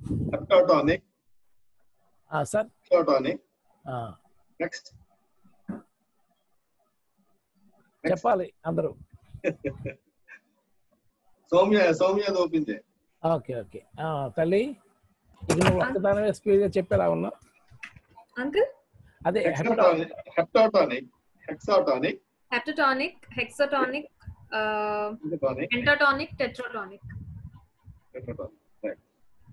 Heptatonic ఆ, sir heptatonic ఆ, next చెప్పాలి అందరూ సౌమ్య సౌమ్య అది ఓపెన్ చేయి ఓకే ఓకే ఆ, తల్లి ఇది నువ్వు ఒక్కదానివే స్పీడ్గా చెప్పేలా ఉన్నావు అంకుల్ అదే hepta heptatonic heptatonic hexatonic heptatonic, hexatonic, uh, heptatonic pentatonic, tetratonic. Heptatonic right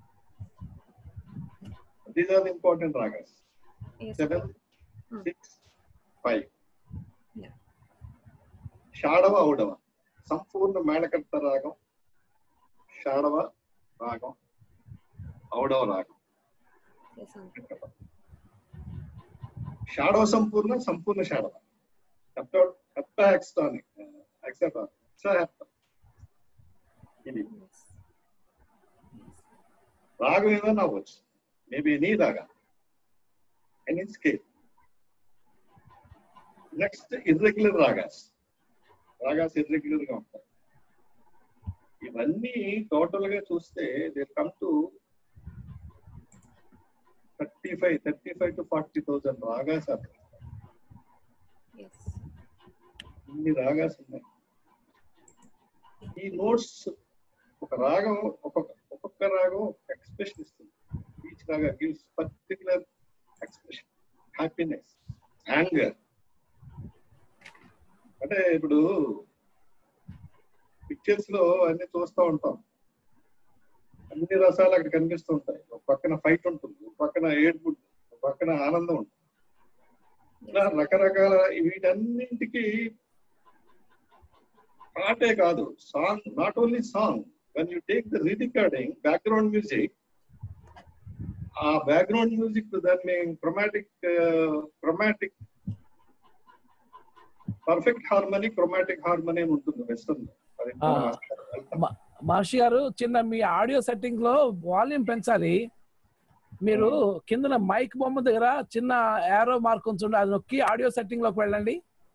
these are important ragas Yes. Seven Hmm. Six five Yeah. షాడవ ఔడవ సంపూర్ణ మేళకర్త రాగం షాడవ రాగం ఔడవ రాగం Yes, uncle. షాడవ సంపూర్ణ సంపూర్ణ షాడవ హెప్టా హెప్టా హెక్స్టానిక్ హెక్సాటానిక్ హెక్సా హెప్టా ఇది Yes. రాగం ఏదైనా అవ్వచ్చు మేబీ నీ raga and in scale next irregular ragas ragas irregular గా ఉంటాయి ఇవన్నీ టోటల్ గా చూస్తే they come to thirty five thirty five to forty thousand ragas అక్కడ Yes. ఇన్ని రాగాస్ ఉన్నాయి ఈ నోట్స్ ఒక రాగం ఒక్కొక్క ఒక్కొక్క రాగం ఎక్స్ప్రెషన్ ఇస్తుంది each raga gives particular expression happiness anger అంటే ఇప్పుడు పిక్చర్స్ లో అన్ని చూస్తూ ఉంటాం అన్ని రసాలు అక్కడ కనిపిస్తూ ఉంటాయి ఒక పక్కన ఫైట్ ఉంటుంది ఒక పక్కన ఏడుపు ఉంటుంది ఒక పక్కన ఆనందం ఉంటుంది ఇలా రకరకాల వీటన్నింటికి పాటే కాదు song not only song when you take the recording background music ఆ బ్యాక్గ్రౌండ్ మ్యూజిక్ దాన్ని chromatic chromatic perfect harmony chromatic harmony అని ఉంటుంది వెస్టర్న్ అది ఆ. మహర్షి గారు చిన్న మీ ఆడియో సెట్టింగ్ లో వాల్యూమ్ పెంచాలి మీరు కిందన మైక్ బొమ్మ దగ్గర చిన్న యారో మార్క్ ఉంచండి అది నొక్కి ఆడియో సెట్టింగ్ లోకి వెళ్ళండి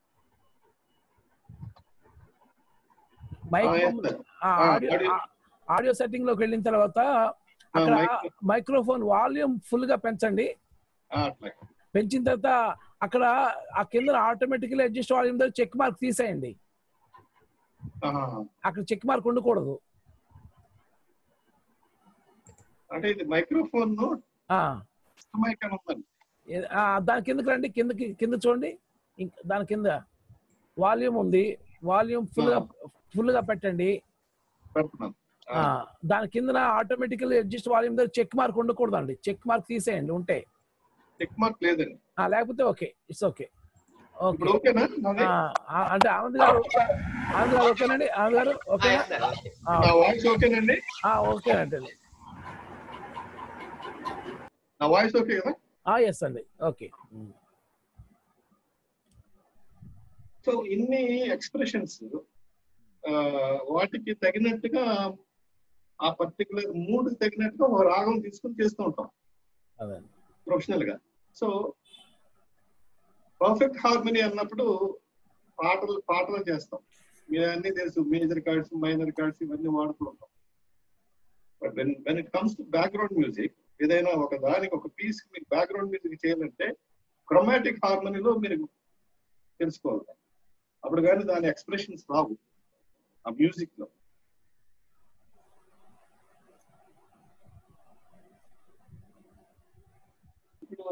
మైక్ ఆ, బొమ్మ yes, sir. ఆ, ఆ, ఆడియో ఆడియో. ఆ, ఆడియో సెట్టింగ్ లోకి వెళ్ళిన తర్వాత అక్కడ మైక్- మైక్రోఫోన్ వాల్యూమ్ ఫుల్ గా పెంచండి ఆ, అట్లా పెంచిన తర్వాత అక్కడ ఆ కింద ఆటోమేటికలీ అడ్జస్ట్ వాల్యూమ్ దగ్గర చెక్ మార్క్ తీసేయండి ఆహా. అక్కడ చెక్ మార్క్ ఉండకూడదు అంటే ఇది మైక్రోఫోన్ ఆ మైక్ అని ఉందండి ఏ- ఆ, దాని కిందకి రండి కిందకి కింద చూడండి ఇంక దాని కింద వాల్యూమ్ ఉంది వాల్యూమ్ ఫుల్ గా ఫుల్ గా పెట్టండి పెడుతున్నాను ఆ, దాని కింద ఆటోమేటికల్ అడ్జస్ట్ వాల్యూమ్ దగ్గర చెక్ మార్క్ ఉండకూడదండి చెక్ మార్క్ తీసేయండి ఉంటే చెక్ మార్క్ లేదండి ఆ, లేకపోతే ఓకే ఇట్స్ ఓకే ఓకే ఇప్పుడు ఓకేనా నాది? అంటే ఆనంద్ గారు ఆనంద్ గారు ఓకేనండి ఆనంద్ గారు ఓకేనా ఆ, నా వాయిస్ ఓకేనండి ఆ, ఓకేనండి నా వాయిస్ ఓకే కదా ఎస్ అండి ఓకే సో ఇన్ని ఎక్స్ప్రెషన్స్ వాటికి తగినట్టుగా ఆ పర్టికులర్ మూడ్ తగినట్టుగా ఒక రాగం తీసుకుని చేస్తూ ఉంటాం అదే ప్రొఫెషనల్ గా సో పర్ఫెక్ట్ హార్మనీ అన్నప్పుడు పాటలు పాటలు చేస్తాం మీరు అన్ని తెలుసు మేజర్ కార్డ్స్ మైనర్ కార్డ్స్ ఇవన్నీ వాడుతూ ఉంటాం but when when it comes to background music ఏదైనా ఒక దానికి ఒక పీస్ మీకు బ్యాక్గ్రౌండ్ మ్యూజిక్ చేయాలంటే క్రొమాటిక్ హార్మనీలో మీరు తెలుసుకోవాలి అప్పుడు కానీ దాని ఎక్స్ప్రెషన్స్ రావు ఆ మ్యూజిక్ లో ఇప్పుడు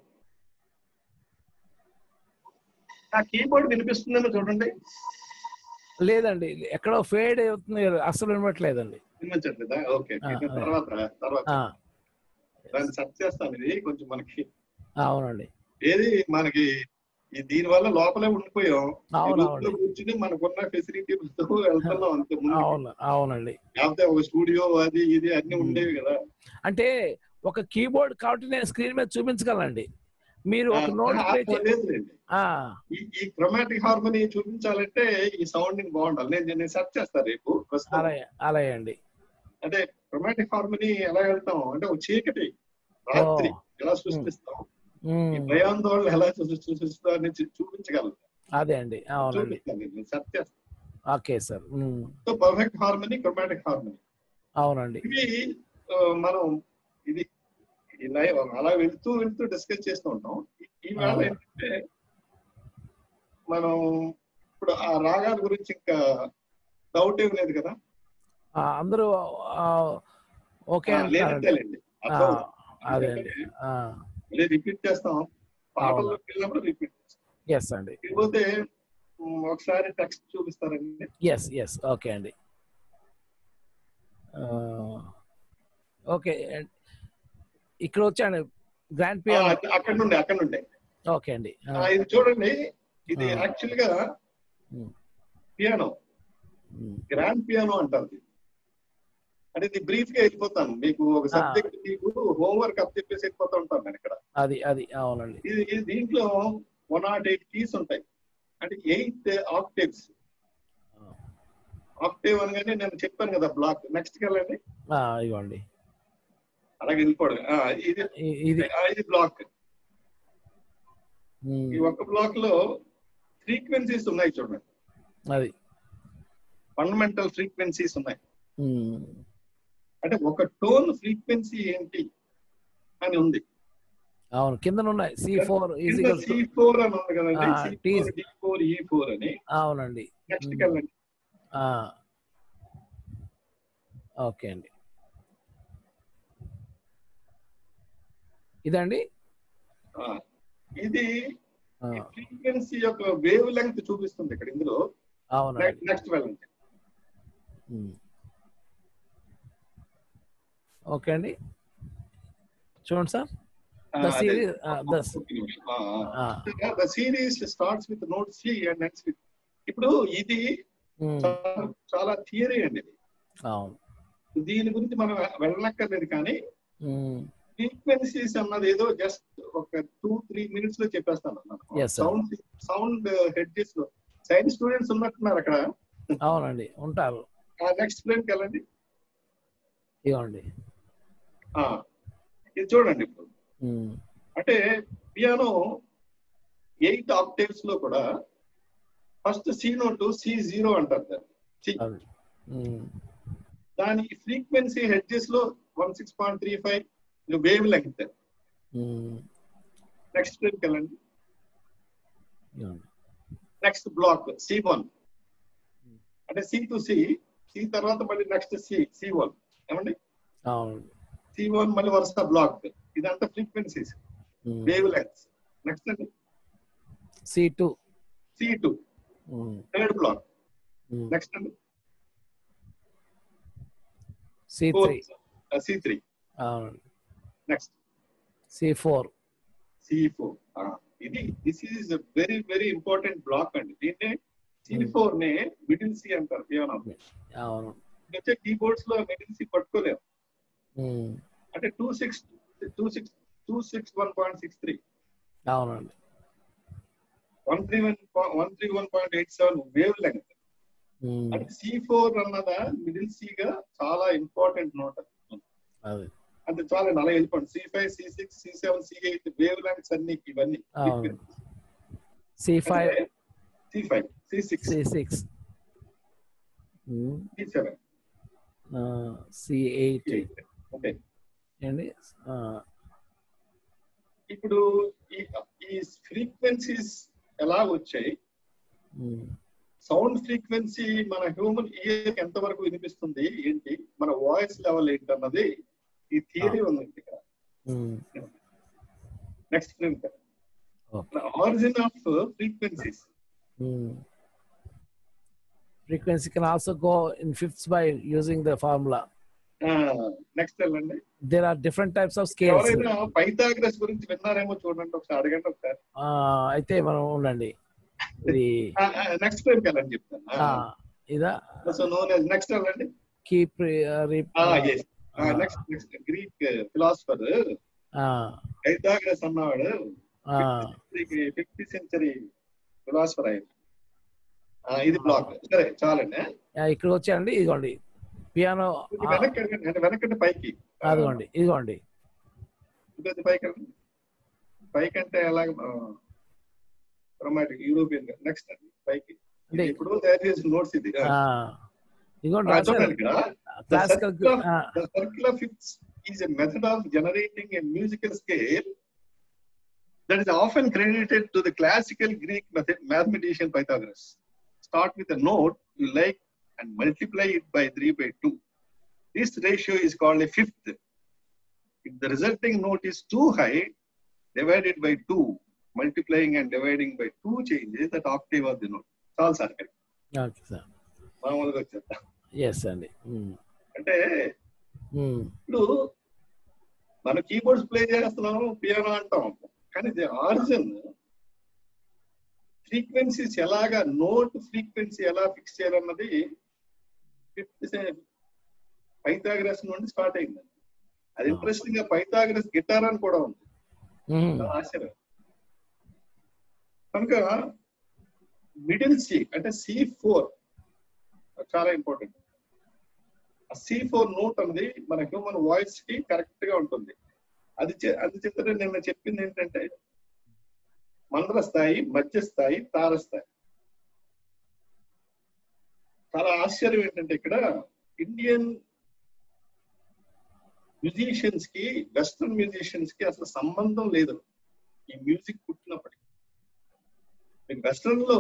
ఆ కీబోర్డ్ వినిపిస్తుందేమో చూడండి లేదండి ఎక్కడో ఫేడ్ అవుతుంది అసలు వినట్లేదండి వినిపించట్లేదా ఓకే ఆ, ఆ. తర్వాత తర్వాత ఆ, దాన్ని సెర్చ్ చేస్తాను ఇది కొంచెం మనకి అవునండి ఏది మనకి ఈ దీని వల్ల లోపలే ఉండిపోయాం ఈ అవును, రూమ్ లో అవునండి. కూర్చుని మనకున్న ఫెసిలిటీలతో వెళ్తున్నాం అంతే ముందు అవును అవునండి లేకపోతే ఒక స్టూడియో అది ఇది అన్ని ఉండేవి కదా అంటే ఒక కీబోర్డ్ కాబట్టి నేను స్క్రీన్ మీద చూపించగలండి మీరు ఒక ఆ, నోట్ ఆ, ప్లే చే- లేదులేండి. ఆ, ఈ ఈ క్రొమాటిక్ హార్మనీ చూపించాలంటే ఈ సౌండింగ్ బాగుండాలి నేను నేను సెర్చ్ చేస్తాను రేపు ప్రస్తుతం అలాగే అలాగే అండి అంటే క్రొమాటిక్ హార్మనీ ఎలా వెళ్తాం అంటే ఒక చీకటి రాత్రి ఓ. ఎలా సృష్టిస్తాం ఈ ఉమ్, భయాందోళన ఎలా సృ- సృష్టిస్తాం అని చూ- చూపించగలను అదే అండి అవునండి చూపిస్తాను నేను సెర్చ్ చేస్తాను okay sir um, so perfect harmony chromatic harmony అవునండి ఇవి ఆ, మనం ఇది ఈ లైవ్ అలా వెళ్తూ వెళ్తూ డిస్కస్ చేస్తూ ఉంటాం ఈ- ఈవేళ ఆ. ఏంటంటే మనం ఇప్పుడు ఆ రాగాల గురించి ఇంకా డౌట్ ఏం లేదు కదా ఆ, అందరూ ఆ, ఓకే ఆ, అంటున్నారండి లేదంటేలేండి ఆ, అర్థం అదే అండి మళ్ళీ రిపీట్ చేస్తాం పాటల్లోకి వెళ్ళినప్పుడు రిపీట్ చేస్తాం ఎస్ అండి ఇకపోతే ఉమ్, ఒకసారి టెక్స్ట్ చూపిస్తారండి ఎస్ ఎస్ ఓకే అండి ఓకే ఇక్కడ వచ్చాను గ్రాండ్ ఆ, పియానో అక్కడ నుండి అక్కడ నుండి ఓకే అండి ఆ, ఇది చూడండి ఇది ఆ. యాక్చువల్ గా um, piano um, grand piano అంటారు ఇది. అంటే ఇది బ్రీఫ్ గా వెళ్ళిపోతాను మీకు ఒక ఆ. సబ్జెక్ట్ మీకు హోంవర్క్ అప్ చెప్పేసి వెళ్ళిపోతా ఉంటాను నేను ఇక్కడ అది అది అవునండి ఇది ఇది దీంట్లో వన్ నాట్ ఎయిట్ కీస్ ఉంటాయి అంటే ఎయిట్ ఆక్టేవ్స్ ఆక్టేవ్ అనగానే నేను చెప్పాను కదా బ్లాక్ నెక్స్ట్ వెళ్ళండి ఆ, ఇవ్వండి అలాగే వెళ్ళిపోవడం ఆ, ఇది ఇ- ఇది ఆ, ఇది బ్లాక్ ఉమ్, ఈ ఒక్క బ్లాక్ లో ఫ్రీక్వెన్సీస్ ఉన్నాయి చూడండి అది ఫండమెంటల్ ఫ్రీక్వెన్సీస్ ఉన్నాయి ఉమ్, అంటే ఒక టోన్ ఫ్రీక్వెన్సీ ఏంటి అని ఉంది అవును కింద ఉన్నాయి సి ఫోర్ సి ఫోర్ అని ఉంది కదండి ఆ, C T- four D four E four అని అవునండి నెక్స్ట్ ఉమ్. వెళ్ళండి ఆ, ఓకే అండి ఇదండి ఆ, ఇది ఆ, ఫ్రీక్వెన్సీ యొక్క వేవ్ లెంగ్త్ చూపిస్తుంది ఇక్కడ ఇందులో అవునండి నెక్స్ట్ వెళ్ళండి ఉమ్. ఓకే అండి చూడండి sir The series, uh, the- ఆ, the series starts with note C and ends with ఇప్పుడు ఇది ఉమ్, చాలా- చాలా థియరీ అండి ఇది అవును దీని గురించి మనం వెళ్ళనక్కర్లేదు కానీ ఉమ్, ఫ్రీక్వెన్సీస్ అన్నది ఏదో జస్ట్ ఒక టూ త్రీ మినిట్స్ లో చెప్పేస్తాను Yes, sir. Sound sound hertz లో సైన్స్ స్టూడెంట్స్ ఉన్నట్టున్నారు అక్కడ అవునండి ఉంటారు నెక్స్ట్ ప్లేన్కి వెళ్ళండి ఇవ్వండి ఆ, ఇది చూడండి ఇప్పుడు ఉమ్, అంటే పియానో ఎయిట్ ఆక్టేవ్స్ లో కూడా first C note C zero అంటారు దాన్ని సి అది ఉమ్, దాని ఫ్రీక్వెన్సీ హెడ్జెస్ లో one six point three five wavelength um, next ప్లేన్కి వెళ్ళండి ఇవ్వండి నెక్స్ట్ బ్లాక్ సి వన్ అంటే సి టు సి సి తర్వాత మళ్ళీ నెక్స్ట్ సి సి వన్ ఏమండి అవునండి సి వన్ మళ్ళీ వరుస బ్లాక్ ఇదంతా frequencies um, wavelengths next అండి C two C two um, third block um, next అండి C three fourth C three అవునండి next C four C four ఇది this is very very important block అండి దీన్నే C Hmm. Four నే middle C అంటారు piano అవును వచ్చే keyboards లో మిడిల్ సి పట్టుకోలేము ఉమ్, అంటే two six two six two six one point six three అవునండి one three one one three one point eight seven wavelength um, అంటే సి ఫోర్ అన్నదా మిడిల్ సి గా చాలా ఇంపార్టెంట్ నోట్ అది అంటే చాలా అలా వెళ్ళిపోండి C five C six C seven C eight wavelengths అన్ని ఇవన్నీ అవును C five C five C six C six C seven C eight eight okay అండి ఆ, ఇప్పుడు ఈ ఈ ఫ్రీక్వెన్సీస్ ఎలా వచ్చాయి ఉమ్, సౌండ్ ఫ్రీక్వెన్సీ మన హ్యూమన్ ఇయర్ ఎంత వరకు వినిపిస్తుంది ఏంటి మన వాయిస్ లెవెల్ ఏంటి అన్నది ఈ థియరీ ఉంది ఇక్కడ um, next film okay origin of frequencies Mm. Frequency can also go in fifths by using the formula. Next వెళ్ళండి There are different types of scales. ఎవరైనా పైథాగ్రస్ గురించి విన్నారేమో చూడండి ఒకసారి అడగండి ఒకసారి Uh, అయితే మనం ఉండండి ఇది నెక్స్ట్ టైం వెళ్ళండి చెప్తాను uh, ఇదా సో నోన్ నెక్స్ట్ వెళ్ళండి keep next next Greek philosopher Pythagoras అన్నవాడు ఫిఫ్త్ సెంచరీ ఫిలాసఫర్ ఆయన ఆ, ఇది బ్లాక్ సరే చాలండి ఇక్కడ వచ్చాయండి ఇదిగోండి పియానో ఇది వెనక్కి వెళ్ళండి. అంటే వెనకంటే పైకి అదిగోండి ఇదిగోండి ఇంకొద్ది పైకి వెళ్ళండి పైకి అంటే ఎలాగ క్రొమాటిక్ యూరోపియన్ నెక్స్ట్ అండి పైకి ఇది అంటే ఇప్పుడు తయారు చేసిన నోట్స్ ఇది ఆ, ఇదిగోండి ఆ, రాశారు చూడండి ఇక్కడ classical the circle of fifths is a method of generating a musical scale that is often credited to the classical Greek method, mathematician Pythagoras. Start with a note you like and multiply it by 3 by 2. This ratio is called a fifth. If the resulting note is too high, divide it by 2. Multiplying and dividing by 2 changes that octave of the note. చాలా sir okay sir మామూలుగా వచ్చేద్దాం yes అండి ఉమ్, అంటే ఉమ్, ఇప్పుడు మన keyboards play చేస్తున్నాం piano అంటాం కానీ ఇది ఆరిజిన్ ఫ్రీక్వెన్సీస్ ఎలాగా నోట్ ఫ్రీక్వెన్సీ ఎలా ఫిక్స్ చేయాలన్నది పైథాగ్రస్ నుండి స్టార్ట్ అయింది అది ఇంట్రెస్టింగ్ గా పైథాగ్రస్ గిటార్ అని కూడా ఉంది ఉమ్, చాలా ఆశ్చర్యం కనుక మిడిల్ సి అంటే సి ఫోర్ చాలా ఇంపార్టెంట్ ఆ సి ఫోర్ నోట్ అనేది మన హ్యూమన్ వాయిస్ కి కరెక్ట్ గా ఉంటుంది అది చే- అది చిత్ర నిన్న చెప్పింది ఏంటంటే మంద్ర స్థాయి మధ్య స్థాయి తార స్థాయి చాలా ఆశ్చర్యం ఏంటంటే ఇక్కడ ఇండియన్ మ్యూజిషియన్స్ కి వెస్ట్రన్ మ్యూజిషియన్స్ కి అసలు సంబంధం లేదు ఈ మ్యూజిక్ పుట్టినప్పటికి మీకు వెస్ట్రన్ లో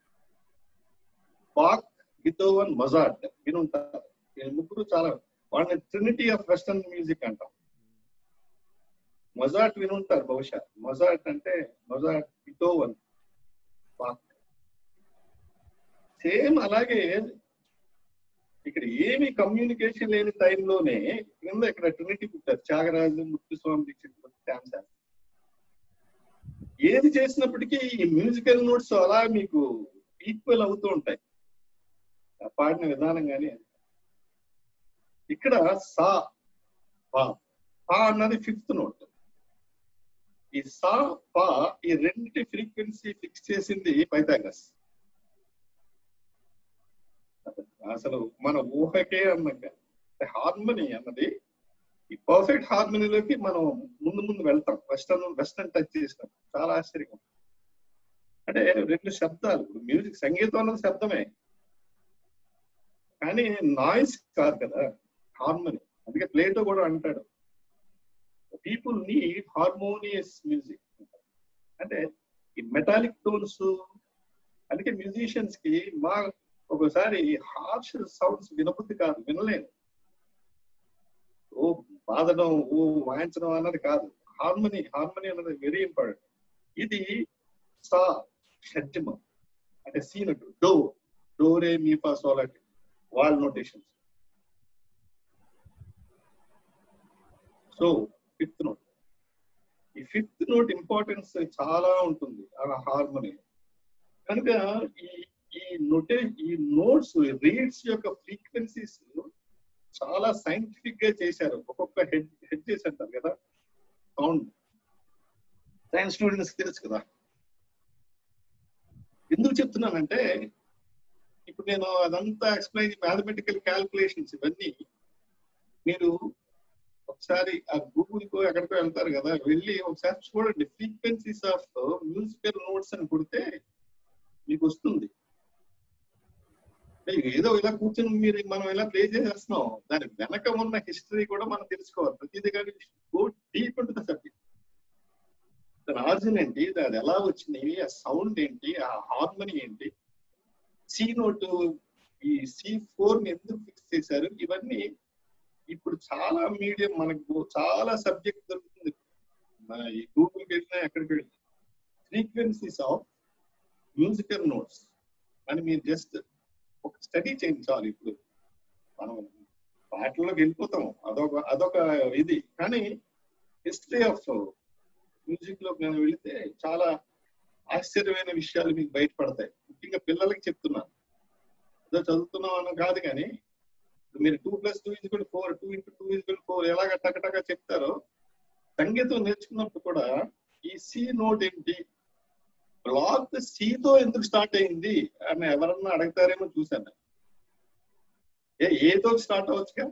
బాక్ బితోవన్ మొజార్ట్ వినుంటారు ఈ ముగ్గురు చాలా వాళ్ళని ట్రినిటీ ఆఫ్ వెస్టర్న్ మ్యూజిక్ అంటాం మొజార్ట్ వినుంటారు బహుశా మొజార్ట్ అంటే మొజార్ట్ బితోవన్ బాక్ సేమ్ అలాగే ఇక్కడ ఏమి కమ్యూనికేషన్ లేని టైంలోనే కింద ఇక్కడ ట్రినిటీ పుట్టారు త్యాగరాజు ముత్తుస్వామి దీక్షిత్ శ్యామ్ శాస్త్రి ఏది చేసినప్పటికీ ఈ మ్యూజికల్ నోట్స్ అలా మీకు ఈక్వల్ అవుతూ ఉంటాయి ఆ పాడిన విధానం కానీ అది. ఇక్కడ సా పా పా అన్నది ఫిఫ్త్ నోట్ ఈ సా పా ఈ రెండింటి ఫ్రీక్వెన్సీ ఫిక్స్ చేసింది పైథాగరస్ అసలు మన ఊహకే అన్నాక హార్మనీ అన్నది ఈ పర్ఫెక్ట్ హార్మనీలోకి మనం ముందు ముందు వెళ్తాం వెస్టర్న్ వెస్టర్న్ టచ్ చేసినాం చాలా ఆశ్చర్యం అంటే రెండు శబ్దాలు ఇప్పుడు మ్యూజిక్ సంగీతం అన్నది శబ్దమే కానీ నాయిస్ కాదు కదా హార్మనీ అందుకే ప్లేటో కూడా అంటాడు పీపుల్ నీడ్ హార్మోనియస్ మ్యూజిక్ అంటే ఈ మెటాలిక్ టోన్స్ అందుకే మ్యూజిషియన్స్ కి మా ఒకసారి హార్ష్ సౌండ్స్ వినబుద్ధి కాదు వినలేను ఓ బాధడం ఓ వాయించడం అన్నది కాదు హార్మనీ హార్మనీ అన్నది వెరీ ఇంపార్టెంట్ ఇది సా షడ్జమం అంటే సీనట్టు do do re mi fa sol la ti wall notations so fifth note ఈ ఫిఫ్త్ నోట్ ఇంపార్టెన్స్ చాలా ఉంటుంది ఆ హార్మోని కనుక ఈ ఈ నోటే ఈ నోట్స్ రీడ్స్ యొక్క ఫ్రీక్వెన్సీస్ చాలా సైంటిఫిక్ గా చేశారు ఒక్కొక్క హెడ్ హెడ్ చేసి అంటారు కదా సౌండ్ సైన్స్ స్టూడెంట్స్ తెలుసు కదా ఎందుకు చెప్తున్నానంటే ఇప్పుడు నేను అదంతా ఎక్స్ప్లెయిన్ మ్యాథమెటికల్ క్యాల్కులేషన్స్ ఇవన్నీ మీరు ఒకసారి ఆ గూగుల్ కో ఎక్కడికో వెళ్తారు కదా వెళ్ళి ఒకసారి చూడండి ఫ్రీక్వెన్సీస్ ఆఫ్ మ్యూజికల్ నోట్స్ అని కొడితే మీకు వస్తుంది అంటే ఏదో ఇలా కూర్చొని మీరు మనం ఇలా ప్లే చేసేస్తున్నాం దాని వెనక ఉన్న హిస్టరీ కూడా మనం తెలుసుకోవాలి ప్రతిదీ కానీ go deep to the subject దాని ఆర్జిన్ ఏంటి అది ఎలా వచ్చింది ఆ సౌండ్ ఏంటి ఆ హార్మనీ ఏంటి సి నోట్ ఈ సి ఫోర్ ని ఎందుకు ఫిక్స్ చేశారు ఇవన్నీ ఇప్పుడు చాలా మీడియం మనకు చాలా సబ్జెక్ట్ దొరుకుతుంది మన ఈ గూగుల్కి వెళ్ళినా ఎక్కడికి వెళ్ళినా ఫ్రీక్వెన్సీస్ ఆఫ్ మ్యూజికల్ నోట్స్ అని మీరు జస్ట్ ఒక స్టడీ చేయించాలి ఇప్పుడు మనం పాటల్లోకి వెళ్ళిపోతాం అదొక అదొక ఇది కానీ హిస్టరీ ఆఫ్ మ్యూజిక్ లోకి నేను వెళితే చాలా ఆశ్చర్యమైన విషయాలు మీకు బయటపడతాయి ముఖ్యంగా పిల్లలకి చెప్తున్నాను ఏదో చదువుతున్నాం అని కాదు కానీ మీరు two plus two equal four two into two equal four ఎలాగ టకటగా చెప్తారో సంగీతం నేర్చుకున్నప్పుడు కూడా ఈ సి నోట్ ఏంటి బ్లాక్ తో ఎందుకు స్టార్ట్ అయింది అని ఎవరన్నా అడుగుతారేమో చూశాను ఏ ఏతో స్టార్ట్ అవ్వచ్చుగా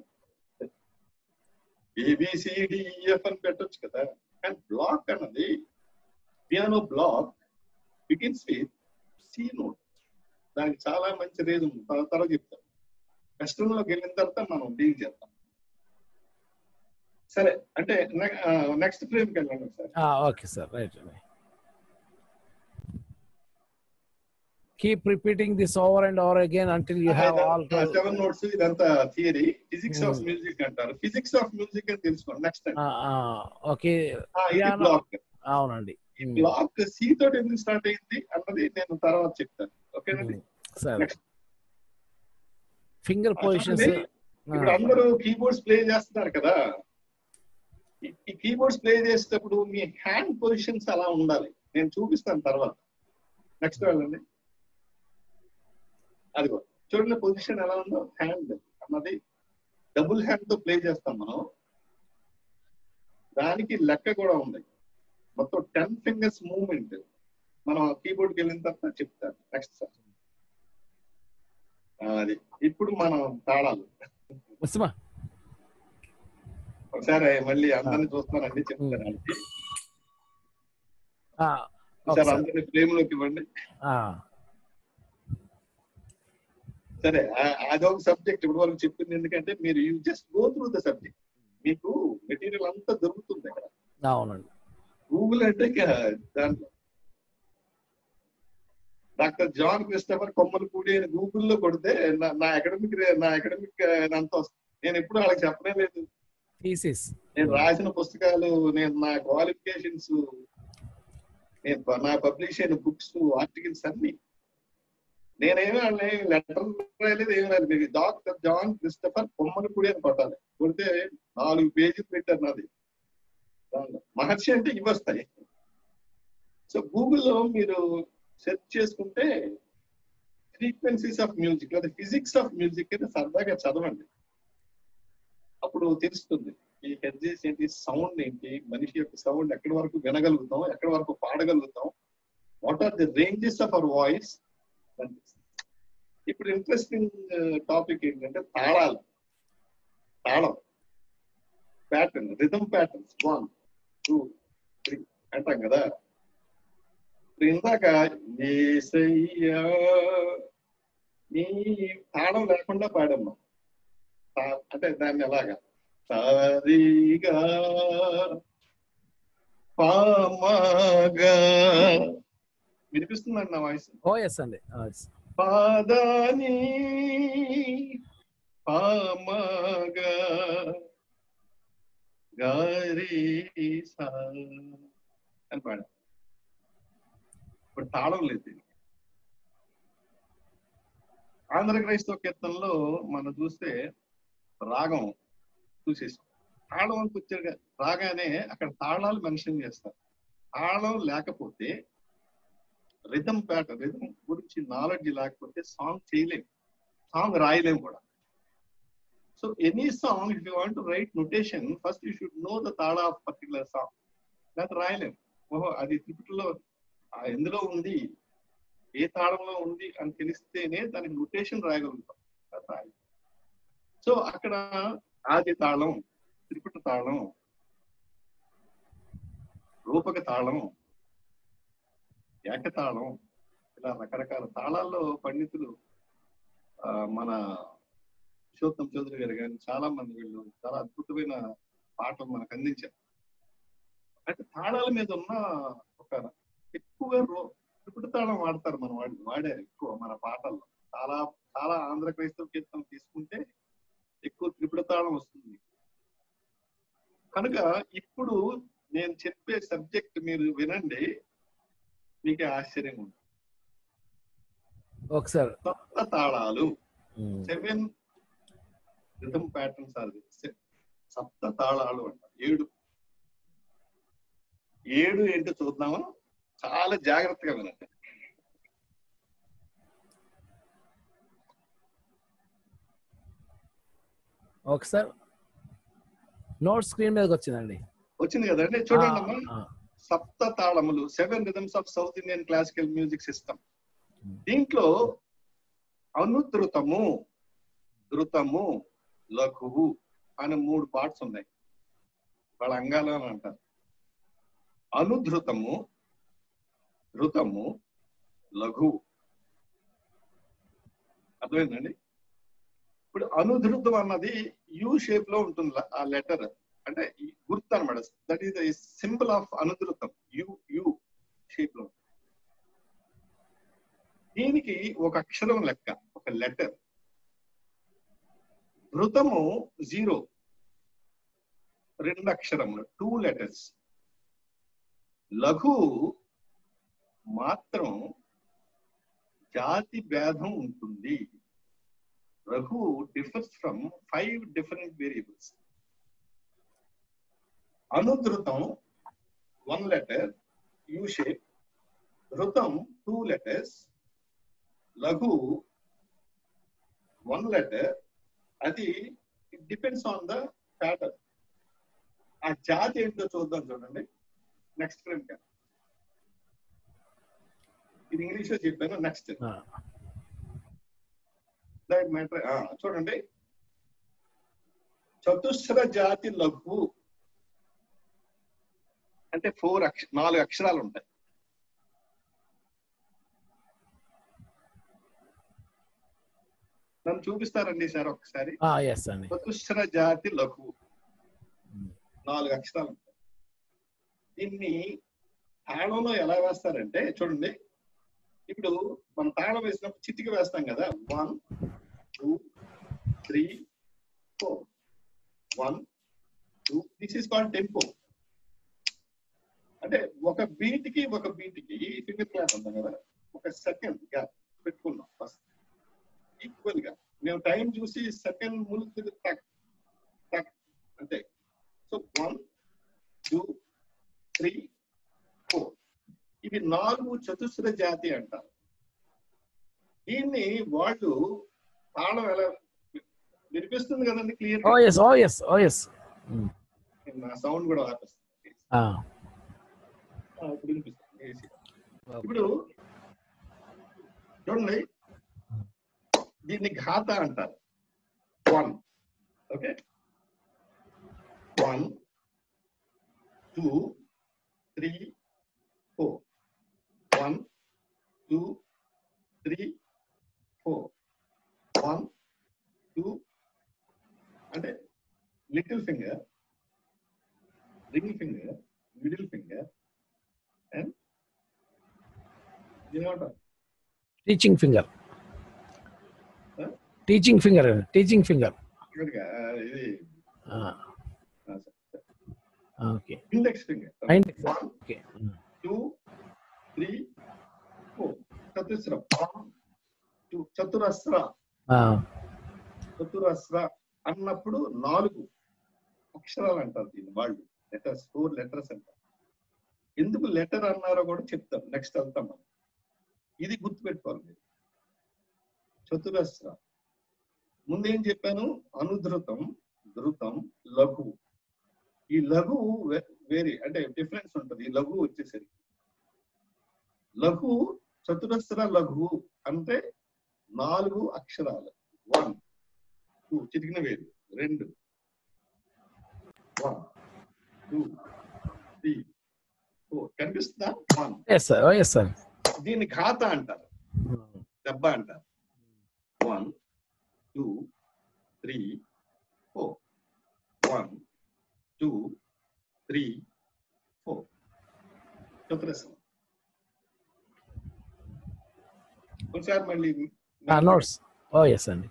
ఏబిసిడిఎఫ్ అని పెట్టొచ్చు కదా కానీ బ్లాక్ అన్నది piano block begins with C note దానికి చాలా మంచి రీజన్ తర్వాత చెప్తాను కష్టంలోకి వెళ్ళిన తర్వాత మనం డీల్ చేద్దాం సరే అంటే నెక్స్ట్ ఫ్రేమ్కి వెళ్ళండి sir okay sir right keep repeating this over and over again until you have all seven notes ఇదంతా theory physics of Hmm. Music అంటారు ఫిజిక్స్ ఆఫ్ మ్యూజిక్ అని తెలుసుకోండి నెక్స్ట్ ఓకే ఇది piano. బ్లాక్ అవునండి ఈ బ్లాక్ సి తోటి ఎందుకు start అయింది అన్నది నేను తర్వాత చెప్తాను ఓకేనండి సరే Next. ఫింగర్ ఆ, పొజిషన్స్ చూడండి. ఇప్పుడు అందరూ కీబోర్డ్స్ ప్లే చేస్తున్నారు కదా ఈ- ఈ కీబోర్డ్స్ ప్లే చేసేటప్పుడు మీ హ్యాండ్ పొజిషన్స్ అలా ఉండాలి నేను చూపిస్తాను తర్వాత నెక్స్ట్ వెళ్ళండి అదిగో చూడండి పొజిషన్ ఎలా ఉందో హ్యాండ్ అన్నది డబుల్ హ్యాండ్ తో ప్లే చేస్తాం మనం దానికి లెక్క కూడా ఉంది మొత్తం టెన్ ఫింగర్స్ మూవ్మెంట్ మనం కీబోర్డ్కి వెళ్ళిన తర్వాత చెప్తాను నెక్స్ట్ సార్ అది ఇప్పుడు మనం తాళాలు ఉస్మా ఒకసారి మళ్ళీ అందరిని చూస్తానండి చెప్తాను అండి ఆ, సార్ ఒకసారి. అందరిని ఫ్రేమ్ లోకి ఇవ్వండి ఆ, సరే ఆ- అదొక సబ్జెక్ట్ ఇప్పుడు వరకు చెప్పింది ఎందుకంటే మీరు you just go through the subject మీకు మెటీరియల్ అంతా దొరుకుతుంది అక్కడ అవునండి గూగుల్ అంటే ఇక దాంట్లో డాక్టర్ జాన్ క్రిస్టఫర్ కొమ్మలపూడి అని గూగుల్లో కొడితే నా- నా అకాడమిక్ నా అకాడమిక్ అంత వస్తుంది నేను ఎప్పుడు వాళ్ళకి చెప్పనే లేదు థీసిస్ నేను రాసిన పుస్తకాలు నేను నా క్వాలిఫికేషన్స్ నేను ప- నా పబ్లిష్ అయిన బుక్స్ ఆర్టికల్స్ అన్ని నేనేమి వాళ్ళని లెటర్ రాయలేదు ఏమి రాయలేదు మీకు డాక్టర్ జాన్ క్రిస్టఫర్ కొమ్మలపూడి అని కొట్టాలి కొడితే నాలుగు పేజీలు పెట్టారు నాది దానిలో మహర్షి అంటే ఇవి వస్తాయి సో గూగుల్లో మీరు సెర్చ్ చేసుకుంటే ఫ్రీక్వెన్సీస్ ఆఫ్ మ్యూజిక్ లేదా ఫిజిక్స్ ఆఫ్ మ్యూజిక్ అని సరదాగా చదవండి అప్పుడు తెలుస్తుంది ఈ హెడ్జెస్ ఏంటి సౌండ్ ఏంటి మనిషి యొక్క సౌండ్ ఎక్కడి వరకు వినగలుగుతాం ఎక్కడి వరకు పాడగలుగుతాం what are the ranges of our voice ఇప్పుడు ఇంట్రెస్టింగ్ టాపిక్ ఏంటంటే తాళాలు తాళం pattern rhythm patterns one two three అంటాం కదా ఇప్పుడు ఇందాక ఏసయ్యా నీ తాళం లేకుండా పాడమ్మా తా- అంటే దాన్ని ఎలాగా సారీగా పామాగా వినిపిస్తుందండి నా వాయిస్ ఓ ఎస్ అండి yes. పాదాని పామాగా గారి సా అని పాడా ఇప్పుడు తాళం లేదు దీనికి. ఆంధ్ర క్రైస్తవ కీర్తనలో మనం చూస్తే రాగం చూసేసాం తాళం అని వచ్చారు రాగానే అక్కడ తాళాలు మెన్షన్ చేస్తారు తాళం లేకపోతే రిథమ్ ప్యాటర్న్ రిథమ్ గురించి నాలెడ్జ్ లేకపోతే సాంగ్ చేయలేం సాంగ్ రాయలేం కూడా so any song if you want to write notation first you should know the tala of particular song లేకపోతే రాయలేం ఓహో అది త్రిపుటిలో ఆ ఎందులో ఉంది ఏ తాళంలో ఉంది అని తెలిస్తేనే దానికి నొటేషన్ రాయగలుగుతాం లేకపోతే రాయలేం. సో అక్కడ ఆది తాళం త్రిపుట తాళం రూపక తాళం ఏకతాళం ఇలా రకరకాల తాళాల్లో పండితులు ఆ, మన పురుషోత్తం చౌదరి గారు కానీ చాలా మంది వీళ్ళు చాలా అద్భుతమైన పాటలు మనకు అందించారు అంటే తాళాల మీద ఉన్న ఒక ఎక్కువగా రో త్రిపుట తాళం వాడతారు మన వాడి వాడారు ఎక్కువ మన పాటల్లో చాలా చాలా ఆంధ్ర క్రైస్తవ కీర్తన తీసుకుంటే ఎక్కువ త్రిపుట తాళం వస్తుంది కనుక ఇప్పుడు నేను చెప్పే సబ్జెక్ట్ మీరు వినండి మీకే ఆశ్చర్యం ఉంది ఒకసారి సప్త తాళాలు ఉమ్. సెవెన్ రిథమ్ ప్యాటర్న్స్ అది సె- సప్త తాళాలు అంట ఏడు ఏడు ఏంటో చూద్దామా చాలా జాగ్రత్తగా వినండి ఒకసారి నోట్ స్క్రీన్ మీదకి వచ్చిందండి వచ్చింది కదండి చూడండి అమ్మా ఆ, సప్త తాళములు seven rhythms of south Indian classical music system దీంట్లో అనుధృతము ధృతము లఘువు అనే మూడు పార్ట్స్ ఉన్నాయి వాళ్ళ అంగాలు అని అంటారు అనుధృతము ధృతము లఘువు అర్థమైందండి ఇప్పుడు అనుధృతం అన్నది యూ షేప్ లో ఉంటుంది ఆ లెటర్ అంటే ఈ గుర్తు అనమాట that is the symbol of anudrutam U U shape లో దీనికి ఒక అక్షరం లెక్క ఒక లెటర్ ధృతము జీరో రెండు అక్షరములు టూ లెటర్స్ లఘు మాత్రం జాతి భేదం ఉంటుంది రఘు differs from five different variables anudrutam one letter U shape drutam two letters laghu one letter అది it depends on the pattern ఆ జాతి ఏంటో చూద్దాం చూడండి నెక్స్ట్ ఫ్రేమ్ కా ఇది ఇంగ్లీష్ లో చెప్పాను నెక్స్ట్ ఆ, మ్యాటర్ చూడండి చతుస్ర జాతి లఘు అంటే ఫోర్ అక్ష నాలుగు అక్షరాలు ఉంటాయి నన్ను చూపిస్తారండి సార్ ఒకసారి ఆ, ఎస్ అండి చతుస్ర జాతి లఘు నాలుగు అక్షరాలు ఉంటాయి దీన్ని తాళంలో ఎలా వేస్తారంటే చూడండి ఇప్పుడు మనం తాళం వేసినప్పుడు చిటికి వేస్తాం కదా one two three four one two this is called tempo అంటే ఒక బీట్ కి ఒక బీట్ కి ఈ ఫింగర్ గ్యాప్ అంటాం కదా ఒక సెకండ్ గ్యాప్ పెట్టుకున్నాం ఫస్ట్ ఈక్వల్ గా మేము టైం చూసి సెకండ్ ముందు టక్ టక్ అంతే so one two three four ఇవి నాలుగు చతుస్ర జాతి అంటారు దీన్ని వాళ్ళు తాళం ఎలా వినిపిస్తుంది కదండి clear oh yes oh yes oh yes నా సౌండ్ కూడా ఆపేస్తుంది ఆ, ఇప్పుడు వినిపిస్తుంది AC. ఇప్పుడు చూడండి దీన్ని ఘాత అంటారు one okay one two three four one two three four one two అంటే little finger ring finger middle finger and ఏమంటారు teaching finger Huh? Teaching finger teaching finger ఇక్కడిగా, ఇది okay index finger Index. One okay two three four చతుస్ర one two చతురస్ర చతురస్ర అన్నప్పుడు నాలుగు అక్షరాలు అంటారు దీన్ని వాళ్ళు లెటర్స్ ఫోర్ లెటర్స్ అంటారు ఎందుకు లెటర్ అన్నారో కూడా చెప్తాం నెక్స్ట్ వెళ్తాం మనం ఇది గుర్తుపెట్టుకోవాలి మీరు చతురస్ర ముందేం చెప్పాను అనుధృతం ధృతం లఘు ఈ లఘు వే- వేరే అంటే డిఫరెన్స్ ఉంటుంది ఈ లఘు వచ్చేసరికి లఘు చతురస్ర లఘు అంటే నాలుగు అక్షరాలు వన్ టూ చిటికిన వేరు రెండు వన్ టూ త్రీ ఫోర్ కనిపిస్తుందా one yes sir oh yes sir దీన్ని ఖాత అంటారు దెబ్బ అంటారు one two three four one two three four చతురస్రం ఒకసారి మళ్ళీ నోట్స్ ఓ ఎస్ అండి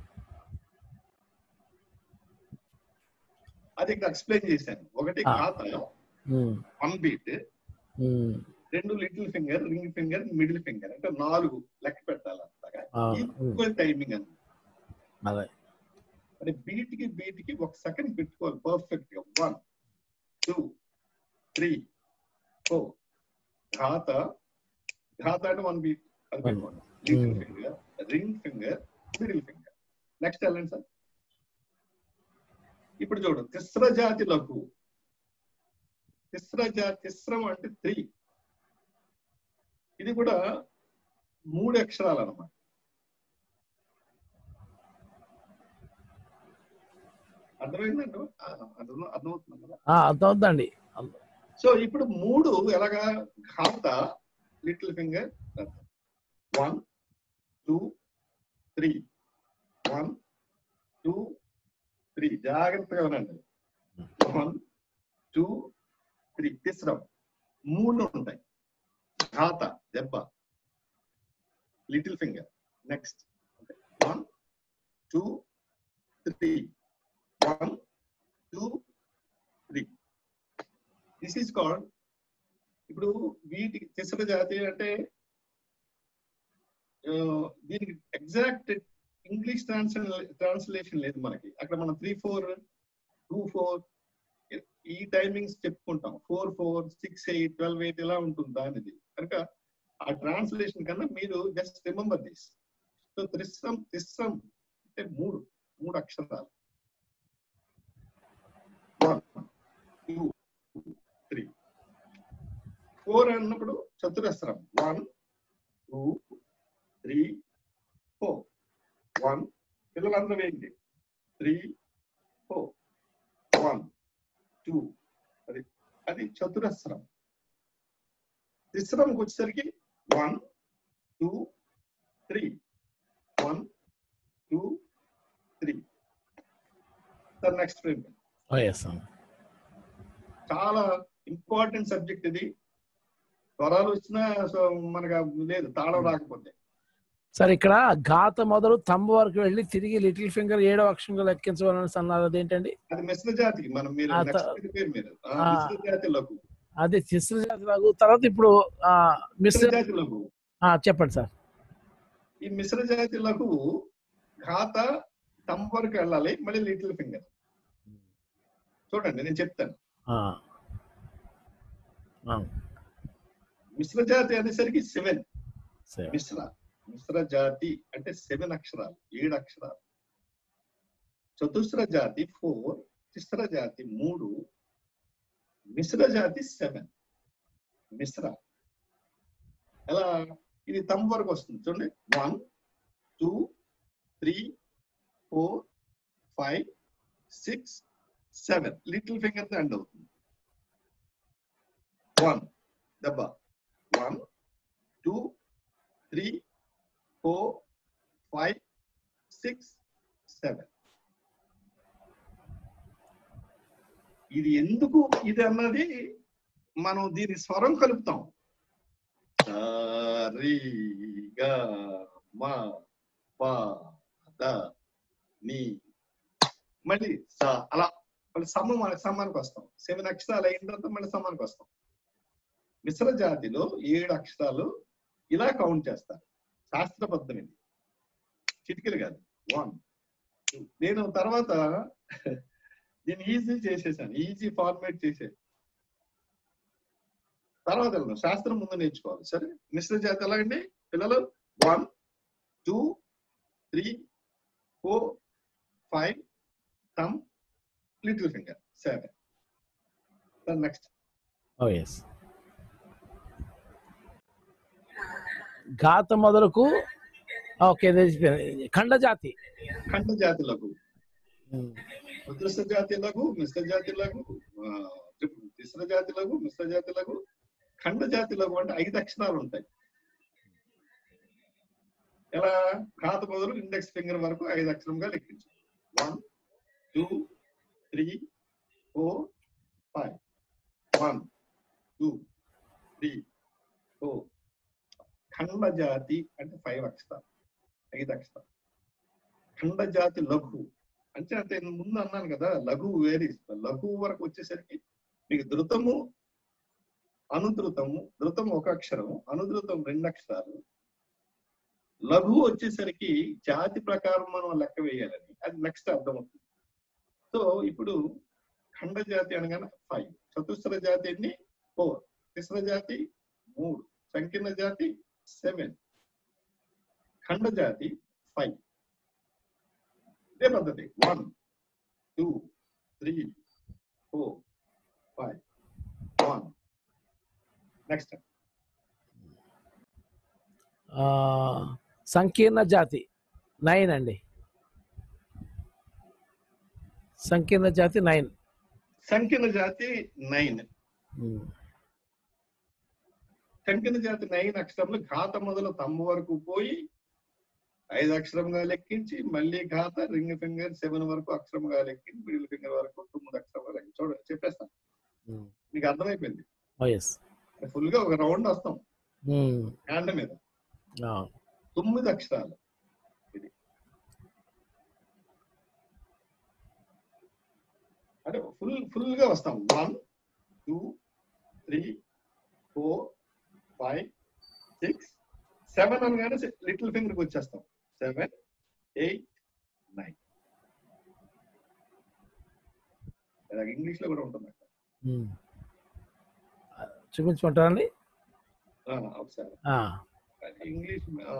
అది ఇక్కడ ఎక్స్ప్లెయిన్ చేశాను ఒకటి Ah. ఖాత వన్ బీట్ రెండు little finger ring finger middle finger అంటే నాలుగు లెక్క పెట్టాలి అంతగా ఈక్వల్ టైమింగ్ అని అదే అంటే బీట్ కి బీట్ కి ఒక సెకండ్ పెట్టుకోవాలి పర్ఫెక్ట్ గా వన్ టూ త్రీ ఫోర్ ఘాత ఘాత అంటే వన్ బీట్ అది పెట్టుకోండి little Hmm. Finger ring finger middle finger next వెళ్ళండి సార్ ఇప్పుడు చూడు తిస్ర జాతి లఘు తిస్ర జాతి తిస్రం అంటే త్రీ ఇది కూడా మూడు అక్షరాలు అన్నమాట అర్థమైందండి ఆ, అర్థం అర్థమవుతుంది కదా అర్థమవుతుందండి సో ఇప్పుడు మూడు ఎలాగా ఘాత little finger one two three one two three జాగ్రత్తగా ఉండండి వన్ టూ త్రీ తిస్రం మూడు ఉంటాయి ఘాత దెబ్బ little finger next one two three one two three this is called ఇప్పుడు వీటి తిసర జాతి అంటే ఆ, దీనికి ఎగ్జాక్ట్ ఇంగ్లీష్ ట్రాన్స్లేషన్ ట్రాన్స్లేషన్ లేదు మనకి అక్కడ మనం త్రీ ఫోర్ టూ ఫోర్ ఈ టైమింగ్స్ చెప్పుకుంటాం four four six eight twelve eight ఇలా ఉంటుంది దానిది కనుక ఆ ట్రాన్స్లేషన్ కన్నా మీరు జస్ట్ రిమెంబర్ దిస్ సో త్రిస్రం త్రిస్రం అంటే మూడు మూడు అక్షరాలు వన్ టూ త్రీ ఫోర్ అన్నప్పుడు చతురస్రం one two three four one పిల్లలందరూ ఏంటి త్రీ ఫోర్ వన్ టూ అది అది చతురస్రం తిస్రంకి వచ్చేసరికి one two three one two three sir next frame yes చాలా ఇంపార్టెంట్ సబ్జెక్ట్ ఇది స్వరాలు వచ్చినా సో మనకు లేదు తాళం రాకపోతే సార్ ఇక్కడ ఘాత మొదలు తంబ వరకు వెళ్ళి తిరిగి లిటిల్ ఫింగర్ ఏడో అక్షరంగా లెక్కించవాలని అన్నారు అదేంటండి అది మిశ్ర జాతికి మనం మీరు ఆ, నెక్స్ట్ త- పేరు మీరు ఆ, ఆ. మిశ్ర జాతి లఘు అది తిస్ర జాతి లాగు తర్వాత ఇప్పుడు ఆ, మిశ్ర మిశ్ర జాతి లఘు ఆ, చెప్పండి సార్ ఈ మిశ్ర జాతి లఘు ఘాత తం వరకు వెళ్ళాలి మళ్ళీ లిటిల్ ఫింగర్ చూడండి నేను చెప్తాను ఆ. ఆ, మిశ్ర జాతి అనేసరికి సెవెన్ సరే. మిశ్ర మిశ్ర జాతి అంటే సెవెన్ అక్షరాలు ఏడు అక్షరాలు చతుస్ర జాతి ఫోర్ తిస్ర జాతి మూడు మిశ్ర జాతి సెవెన్ మిశ్ర ఎలా ఇది తమ్ వరకు వస్తుంది చూడండి one two three four five six seven little finger end అవుతుంది వన్ దెబ్బ one two three four five six seven ఇది ఎందుకు ఇది అన్నది మనం దీని స్వరం కలుపుతాం స, రి, గ, మ, ప, ద, ని మళ్ళీ స అలా మళ్ళీ సమ్మం సమ్మానికి వస్తాం సెవెన్ అక్షరాలు అయిన తర్వాత మళ్ళీ సమ్మానికి వస్తాం మిశ్ర జాతిలో ఏడు అక్షరాలు ఇలా కౌంట్ చేస్తారు శాస్త్రబద్ధం ఇది చిటికలు కాదు వన్ నేను తర్వాత దీన్ని ఈజీ చేసేసాను ఈజీ ఫార్మేట్ చేసే తర్వాత వెళ్దాం శాస్త్రం ముందు నేర్చుకోవాలి సరే మిశ్ర జాతి ఎలాగండి పిల్లలు one two three four five thumb little finger seven next ఓ ఎస్ ఘాత మొదలకు ఓకే ఖండ జాతి ఖండ జాతులకు ఉదృష్ట జాతులకు మిశ్ర జాతులకు ఆ, తిస్ర జాతులకు మిశ్ర జాతులకు ఖండ జాతులకు అంటే ఐదు అక్షరాలు ఉంటాయి ఎలా ఖాత మొదలు ఇండెక్స్ ఫింగర్ వరకు ఐదు అక్షరంగా లెక్కించు one two three four five one two three four ఖండ జాతి అంటే ఫైవ్ అక్షరాలు ఐదు అక్షరాలు ఖండ జాతి లఘు అంటే అంటే నేను ముందు అన్నాను కదా లఘు వేరీ లఘు వరకు వచ్చేసరికి మీకు ధృతము అనుధృతము ధృతం ఒక అక్షరం అనుధృతం రెండు అక్షరాలు లఘు వచ్చేసరికి జాతి ప్రకారం మనం లెక్క వేయాలని అది నెక్స్ట్ అర్థమవుతుంది సో ఇప్పుడు ఖండ జాతి అనగానే ఫైవ్ చతుస్ర జాతి ఎన్ని ఫోర్ తిస్ర జాతి మూడు సంకీర్ణ జాతి సెవెన్ ఖండ జాతి ఫైవ్ ఇదే పద్ధతి one two three four five one next ఆ, సంకీర్ణ జాతి నైన్ అండి సంకీర్ణ జాతి నైన్ సంకీర్ణ జాతి నైన్ సంకీర్ణ జాతి నైన్ అక్షరములు ఘాత మొదలు తమ్ము వరకు పోయి ఐదు అక్షరంగా లెక్కించి మళ్ళీ ఘాత రింగ్ ఫింగర్ సెవెన్ వరకు అక్షరంగా లెక్కించి మిడిల్ ఫింగర్ వరకు తొమ్మిది అక్షరంగా లెక్కించి చూడండి చెప్పేస్తాను మీకు అర్థమైపోయింది ఎస్ ఫుల్ గా ఒక రౌండ్ వస్తాం హ్యాండ్ మీద తొమ్మిది అక్షరాలు ఇది అంటే ఫుల్ ఫుల్ గా వస్తాం one two three four five six seven అనగానే లిటిల్ ఫింగర్ కి వచ్చేస్తాం సెవెన్ ఎయిట్ నైన్ ఇలాగ ఇంగ్లీష్ లో కూడా ఉంటుంది అక్కడ చూపించమంటారండి ఆ, ఒకసారి ఆ, అది ఇంగ్లీష్ ఆ,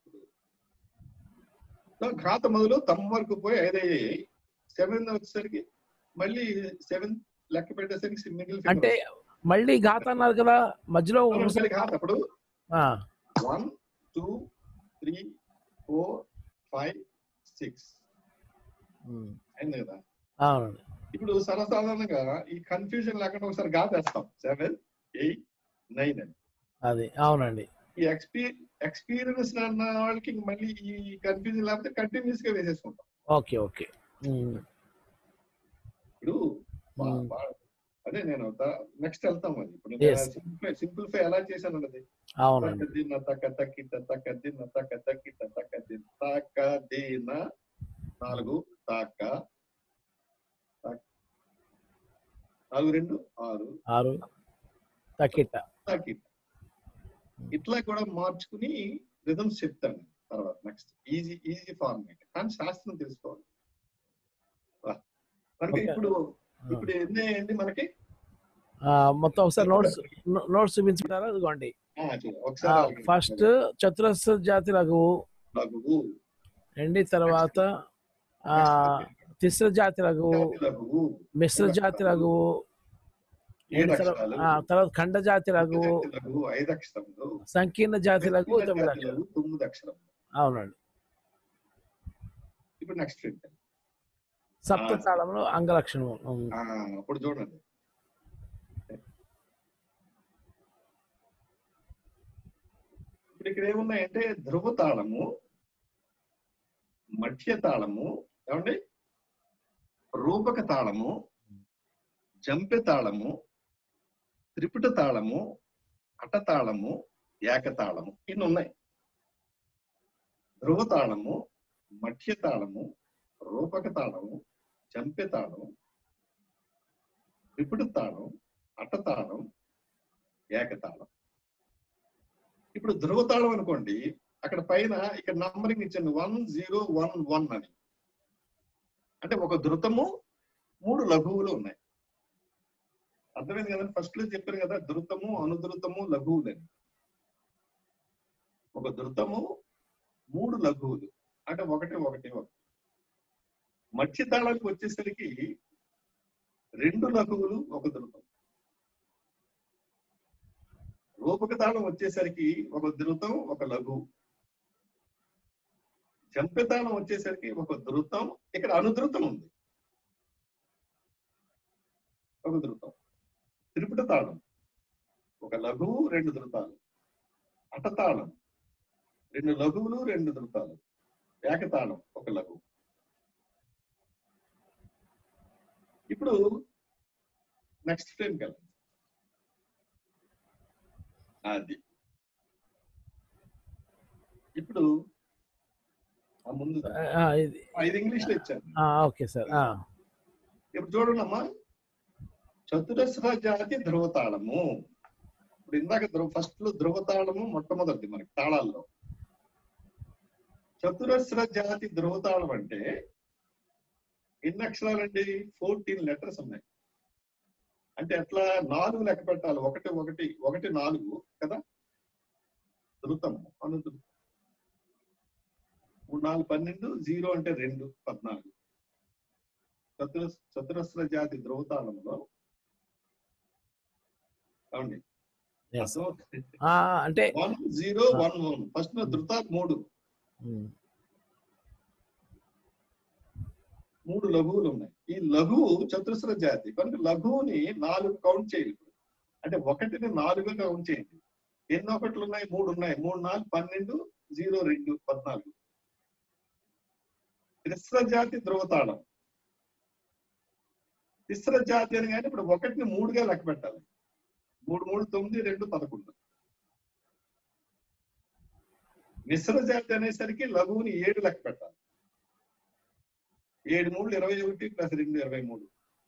సో ఘాత మొదలు తమ్ వరకు పోయి ఐదయ్యాయి సెవెన్ వచ్చేసరికి మళ్ళీ సెవెన్ లెక్క పెట్టేసరికి మిడిల్ అంటే మళ్ళీ ఘాత అన్నారు కదా మధ్యలో ఒకసారి- ఘాత అప్పుడు ఆ, one two three four five six ఉమ్, అయింది కదా అవునండి ఇప్పుడు సర్వసాధారణంగా ఈ కన్ఫ్యూజన్ లేకుండా ఒకసారి ఘాత వేస్తాం సెవెన్ ఎయిట్ నైన్ అని అది అవునండి ఈ ఎక్స్పీ ఎక్స్పీరియన్స్ అన్న వాళ్ళకి ఇంక మళ్ళీ ఈ కన్ఫ్యూజన్ లేకపోతే కంటిన్యూస్ గా వేసేసుకుంటాం ఓకే ఓకే ఉమ్, ఇప్పుడు బా- ఉమ్, బా- అదే నేను నెక్స్ట్ వెళ్తాం అది ఇప్పుడు Yes. సింప్లిఫై సింప్లిఫై ఎలా చేశాను అన్నది అవునండి తక్కదిన్న తక్క తక్కిట తక్కదిన్న తక్క తక్కిట తక్కదిన్న తక్కదిన నాలుగు తాక తక్- నాలుగు రెండు ఆరు ఆరు తక్కిట తక్కిట ఇట్లా కూడా మార్చుకుని రిథమ్స్ చెప్తాను తర్వాత నెక్స్ట్ ఈజీ ఈజీ ఫార్మేట్ కానీ శాస్త్రం తెలుసుకోవాలి వా. మనకి Okay. ఇప్పుడు ఇప్పుడు ఎన్ని అయ్యండి మనకి ఆ, మొత్తం ఒకసారి నోట్స్ నోట్స్ చూపించుకుంటారా ఇదిగోండి ఆ, చూడు. ఒకసారి అలాగే. ఫస్ట్ చతురస్ర జాతి లఘువు లఘువు ఎండి తర్వాత ఆ తిస్ర జాతి లఘువు జాతి లఘువు మిశ్ర జాతి లఘువు ఏడు ఎండి తర్వా- అక్షరాలు. ఆ, తర్వాత ఖండ జాతి లఘువు జాతి లఘువు ఐదు అక్షరములు సంకీర్ణ జాతి లఘువు జాతి తొమ్మిది అక్షరాలు లఘువు తొమ్మిది అక్షరం అవునండి ఇప్పుడు నెక్స్ట్ ఏంటి సప్త ఆ. తాళంలో అంగలక్షణము ఉమ్, ఆ, అప్పుడు చూడండి ఇప్పుడు ఇక్కడ ఏమున్నాయంటే ధ్రువ తాళము మధ్య తాళము ఏమండి రూపక తాళము జంపె తాళము త్రిపుట తాళము అట తాళము ఏకతాళము ఇన్ని ఉన్నాయి ధ్రువ తాళము మధ్య తాళము రూపక తాళము చంపె తాళం త్రిపుడు తాళం అట్టతాళం ఏకతాళం ఇప్పుడు ధ్రువ తాళం అనుకోండి అక్కడ పైన ఇక్కడ నంబరింగ్ ఇచ్చాను వన్ జీరో వన్ వన్ అని అంటే ఒక ధృతము మూడు లఘువులు ఉన్నాయి అర్థమైంది కదా ఫస్ట్ లో చెప్పాను కదా ధృతము అనుధృతము లఘువులని ఒక ధృతము మూడు లఘువులు అంటే ఒకటి ఒకటి ఒకటి మధ్య తాళానికి వచ్చేసరికి రెండు లఘువులు ఒక ధృతం రూపక తాళం వచ్చేసరికి ఒక ధృతం ఒక లఘువు చంపె తాళం వచ్చేసరికి ఒక ధృతం ఇక్కడ అనుధృతం ఉంది ఒక ధృతం త్రిపుట తాళం ఒక లఘువు రెండు ధృతాలు అటతాళం రెండు లఘువులు రెండు ధృతాలు ఏకతాళం ఒక లఘువు ఇప్పుడు నెక్స్ట్ ఫ్రేమ్ కి వెళ్ళండి అది ఇప్పుడు ఆ ముందు ఆ, ఇది ఐదు ఇంగ్లీష్ లో ఇచ్చాను ఆ, ఓకే సార్ ఆ, ఇప్పుడు చూడండి అమ్మా చతురస్ర జాతి ధ్రువతాళము ఇప్పుడు ఇందాక ధ్రువ ఫస్ట్ లో ధ్రువతాళము మొట్టమొదటిది మనకి తాళాల్లో చతురస్ర జాతి ధ్రువతాళం అంటే ఎన్ని అక్షరాలండి ఫోర్టీన్ లెటర్స్ ఉన్నాయి అంటే ఎట్లా నాలుగు లెక్క పెట్టాలి ఒకటి ఒకటి ఒకటి నాలుగు కదా ధృతం అనుధృతం మూడు నాలుగు పన్నెండు జీరో అంటే రెండు పద్నాలుగు చతుర చతురస్ర జాతి ధ్రువతాళంలో అవునండి yes. ఆ, అంటే one zero one one first ధృతాలు మూడు ఉమ్, మూడు లఘువులు ఉన్నాయి ఈ లఘువు చతురస్ర జాతి కనుక లఘువుని నాలుగు కౌంట్ చేయాలి ఇప్పుడు. అంటే ఒకటిని నాలుగు కౌంట్ చేయండి ఎన్ని ఒకట్లు ఉన్నాయి మూడు ఉన్నాయి మూడు నాలుగు పన్నెండు జీరో రెండు పద్నాలుగు తిస్ర జాతి ధ్రువతాళం తిస్ర జాతి అని కానీ ఇప్పుడు ఒకటిని మూడుగా లెక్క పెట్టాలి మూడు మూడు తొమ్మిది రెండు పదకొండు మిశ్ర జాతి అనేసరికి లఘువుని ఏడు లెక్క పెట్టాలి ఏడు మూడు ఇరవై ఒకటి ప్లస్ రెండు ఇరవై మూడు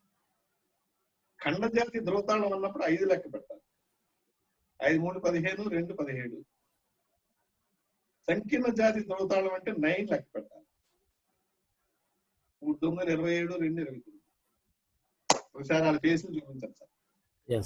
ఖండ జాతి ధ్రువతాళం అన్నప్పుడు ఐదు లెక్క పెట్టాలి ఐదు మూడు పదిహేను రెండు పదిహేడు సంకీర్ణ జాతి ధ్రువతాళం అంటే నైన్ లెక్క పెట్టాలి మూడు తొమ్మిది ఇరవై ఏడు రెండు ఇరవై తొమ్మిది ఒకసారి వాళ్ళ ఫేసులు చూపించాలి సార్ ఎస్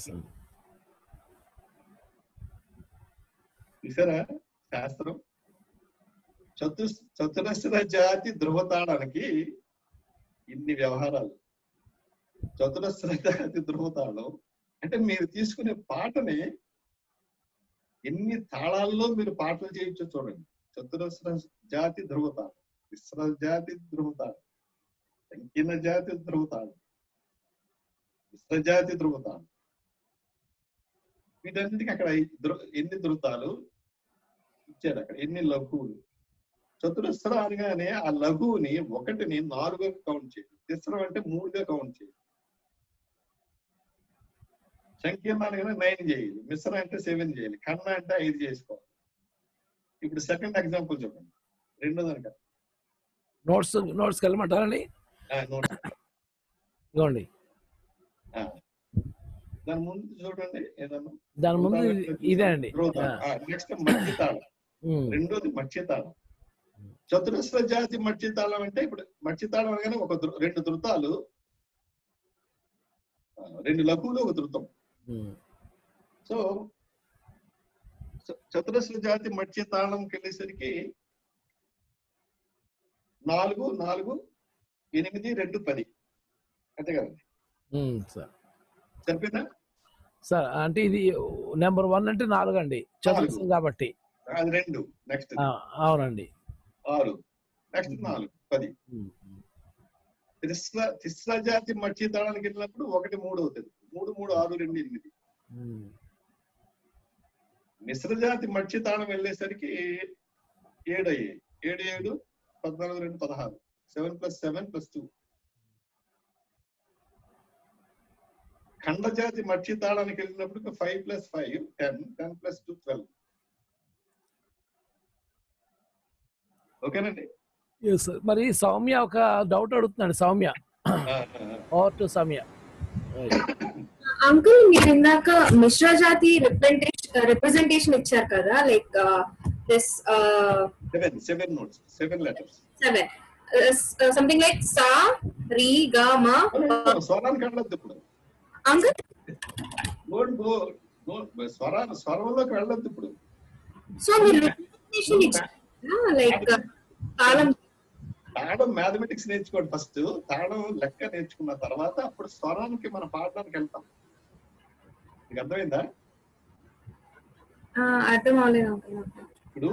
చూసారా శాస్త్రం చతు చతురస్ర జాతి ధ్రువతాళానికి ఇన్ని వ్యవహారాలు చతురస్ర జాతి ధ్రువతాళం అంటే మీరు తీసుకునే పాటని ఎన్ని తాళాల్లో మీరు పాటలు చేయొచ్చో చూడండి చతురస్ర జాతి ధ్రువతాళం మిశ్ర జాతి ధ్రువతాళం సంకీర్ణ జాతి ధ్రువతాళం మిశ్ర జాతి ధ్రువతాళం వీటన్నిటికీ అక్కడ ఈ ధృ- ఎన్ని ధృతాలు ఇచ్చాడు అక్కడ ఎన్ని లఘువులు చతురస్ర అనగానే ఆ లఘువుని ఒకటిని నాలుగుగా కౌంట్ చేయాలి తిస్రం అంటే మూడుగా కౌంట్ చేయాలి సంకీర్ణ అనగానే నైన్ చేయాలి మిశ్ర అంటే సెవెన్ చేయాలి కన్న అంటే ఐదు చేసుకోవాలి ఇప్పుడు సెకండ్ ఎగ్జాంపుల్ చెప్పండి రెండో దానిక నోట్స్ నోట్స్కి వెళ్ళమంటారండి నోట్ ఇదిగోండి దాని ముందు చూడండి ఏదన్నా దాని ముందు ఇది- ఇదే అండి నెక్స్ట్ మధ్యతాళం ఉమ్, రెండోది మత్స్యతాళం చతురస్ర జాతి మత్స్యతాళం అంటే ఇప్పుడు మత్స్యతాళం అనగానే ఒక ధృ- రెండు ధృతాలు ఆ, రెండు లఘువులు ఒక ధృతం ఉమ్, సో చ- చతురస్ర జాతి మత్స్యతాళంకి వెళ్ళేసరికి నాలుగు నాలుగు ఎనిమిది రెండు పది అంతే కదండి ఉమ్, సార్ సరిపోయిందా సార్ అంటే ఇది నెంబర్ వన్ అంటే నాలుగు అండి చతురస్రం కాబట్టి అది రెండు నెక్స్ట్ ఆ, అవునండి ఆరు నెక్స్ట్ నాలుగు పది ఉమ్, ఉమ్, తిస్ర తిస్ర జాతి మత్స్యతాళానికి వెళ్ళినప్పుడు ఒకటి మూడు అవుతుంది మూడు మూడు ఆరు రెండు ఎనిమిది ఉమ్, మిశ్ర జాతి మత్స్యతాళం వెళ్ళేసరికి ఏడు అయ్యాయి ఏడు ఏడు పద్నాలుగు రెండు పదహారు seven plus seven plus two ఖండ జాతి మత్స్యతాళానికి వెళ్ళినప్పుడు five plus five ten ten plus two twelve ఓకేనండి yes, sir. మరి సౌమ్య ఒక డౌట్ అడుగుతున్నాడు సౌమ్య ఆ, ఆ, ఆ. ఓవర్ టు సౌమ్య అంకుల్ మీరు ఇందాక మిశ్రా జాతి రిప్రజెంటేషన్ రిప్రజెంటేషన్ ఇచ్చారు కదా like this seven seven notes seven letters seven something like సా రీ గా మా స్వరానికి వెళ్ళొద్దు ఇప్పుడు అంకుల్ నోట్ గో స్వర స్వరంలోకి వెళ్ళొద్దు ఇప్పుడు సో మీరు రిప్రజెంటేషన్ ఇచ్చారు లైక్ తాళం తాళం మ్యాథమెటిక్స్ నేర్చుకోండి ఫస్ట్ తాళం లెక్క నేర్చుకున్న తర్వాత అప్పుడు స్వరానికి మన పాఠానికి వెళ్తాం మీకు అర్థమైందా ఆ, అర్థం అవ్వలేదు అంకుల్ ఇప్పుడు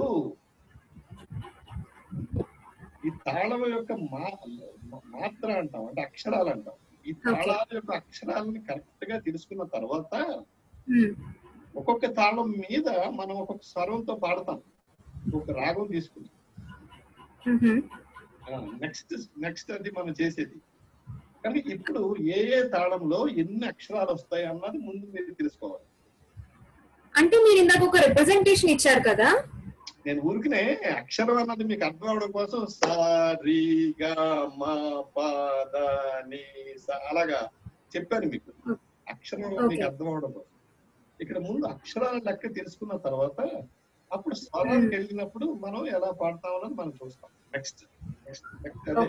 ఈ తాళం యొక్క మా మాత్ర అంటాం అంటే అక్షరాలు అంటాం ఈ తాళాల యొక్క అక్షరాలను కరెక్ట్ గా తెలుసుకున్న తర్వాత ఒక్కొక్క తాళం మీద మనం ఒక్కొక్క స్వరంతో పాడతాం ఒక రాగం తీసుకుని నెక్స్ట్ నెక్స్ట్ అది మనం చేసేది కానీ ఇప్పుడు ఏ ఏ తాళంలో ఎన్ని అక్షరాలు వస్తాయి అన్నది ముందు మీరు తెలుసుకోవాలి అంటే మీరు ఇందాక ఒక రిప్రజెంటేషన్ ఇచ్చారు కదా నేను ఊరికనే అక్షరం అన్నది మీకు అర్థం అవడం కోసం సా రి గా మా పా దా ని సా అలాగా చెప్పాను మీకు అక్షరం మీకు Okay. అర్థం అవడం కోసం ఇక్కడ ముందు అక్షరాల లెక్క తెలుసుకున్న తర్వాత అప్పుడు స్వరానికి వెళ్ళినప్పుడు మనం ఎలా పాడతాం అన్నది మనం చూస్తాం నెక్స్ట్ నెక్స్ట్ నెక్స్ట్ అదే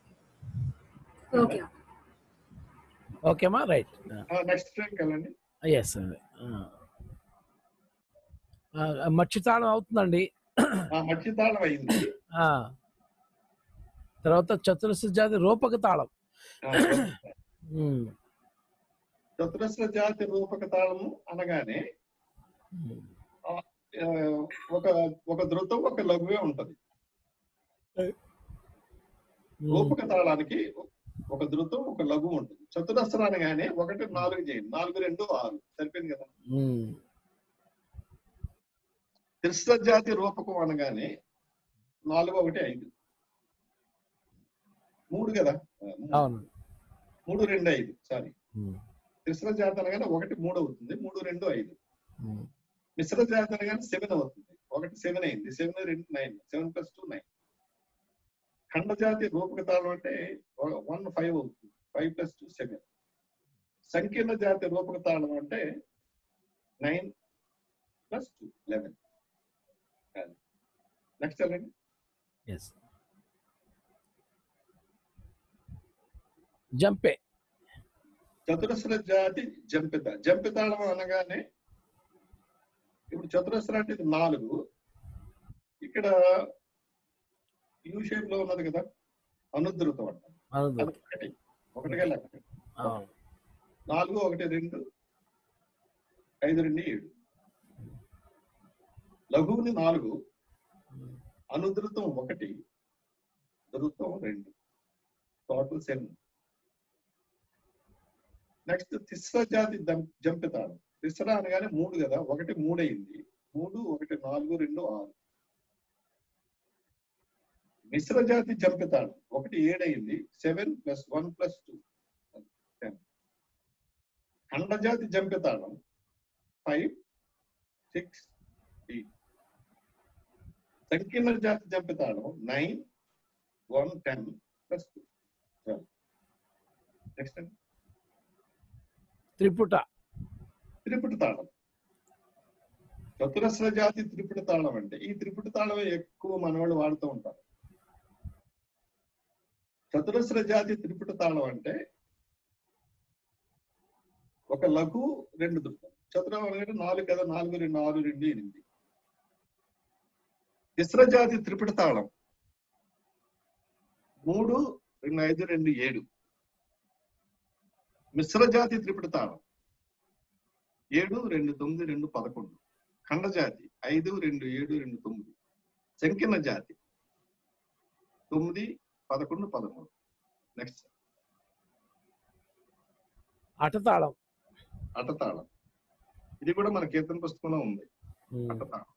ఓకే ఓకేమా రైట్ నెక్స్ట్ ట్రైన్ వెళ్ళండి ఎస్ అండి మర్చితాళం అవుతుందండి ఆ మధ్య తాళం అయింది ఆ, తర్వాత చతురస్ర జాతి రూపక తాళం ఆ, ఉమ్, చతురస్ర జాతి రూపక తాళము అనగానే ఉమ్, ఆ, ఒక ఒక ధృతం ఒక లఘువే ఉంటది ఉమ్, రూపక తాళానికి ఒక ధృతం ఒక లఘు ఉంటుంది చతురస్ర అనగానే ఒకటి నాలుగు చేయండి నాలుగు రెండు ఆరు సరిపోయింది కదా ఉమ్, త్రిస్ర జాతి రూపకం అనగానే నాలుగు ఒకటి ఐదు మూడు కదా ఆ, మూడు. అవును మూడు రెండు ఐదు సారీ ఉమ్, మిశ్ర జాతి అనగానే ఒకటి మూడు అవుతుంది మూడు రెండు ఐదు ఉమ్, మిశ్ర జాతి అనగానే సెవెన్ అవుతుంది ఒకటి సెవెన్ అయింది సెవెన్ రెండు nine seven plus two nine ఖండ జాతి రూపక తాళం అంటే వన్ ఫైవ్ అవుతుంది ఫైవ్ ప్లస్ టూ సెవెన్ సంకీర్ణ జాతి రూపక తాళం అంటే nine plus two eleven next వెళ్ళండి yes. జంపే చతురస్ర జాతి జంపిత జంపితాళం అనగానే ఇప్పుడు చతురస్ర అంటే ఇది నాలుగు ఇక్కడ యూ షేప్ లో ఉన్నది కదా అనుద్రుతం అంట అనదు అది ఒకటి ఒకటిగా లెక్క అవును నాలుగు ఒకటి రెండు ఐదు రెండు ఏడు లఘువుని నాలుగు అనుధృతం ఒకటి ధృతం రెండు టోటల్ సెవెన్ నెక్స్ట్ తిస్ర జాతి జం- జంపితాడు తిస్ర అనగానే మూడు కదా ఒకటి మూడు అయింది మూడు ఒకటి నాలుగు రెండు ఆరు మిశ్ర జాతి జంపితాడు ఒకటి ఏడయింది seven plus one plus two ten ఖండజాతి జంపితాళం ఫైవ్ సిక్స్ ఎయిట్ సంకీర్ణ జాతి జంపితాళం nine one ten plus two twelve next అండి త్రిపుట త్రిపుటి తాళం చతురస్ర జాతి త్రిపుటి తాళం అంటే ఈ త్రిపుటి తాళమే ఎక్కువ మనవాళ్ళు వాడుతూ ఉంటారు చతురస్ర జాతి త్రిపుటి తాళం అంటే ఒక లఘు రెండు దుఃఖం చతురం అనగానే నాలుగు కదా నాలుగు రెండు ఆరు రెండు ఎనిమిది తిస్ర జాతి త్రిపుటి తాళం మూడు రెండు ఐదు రెండు ఏడు మిశ్ర జాతి త్రిపుటి తాళం ఏడు రెండు తొమ్మిది రెండు పదకొండు ఖండ జాతి ఐదు రెండు ఏడు రెండు తొమ్మిది సంకీర్ణ జాతి తొమ్మిది పదకొండు పదమూడు నెక్స్ట్ అటతాళం అటతాళం ఇది కూడా మన కీర్తన పుస్తకంలో ఉంది ఉమ్, అటతాళం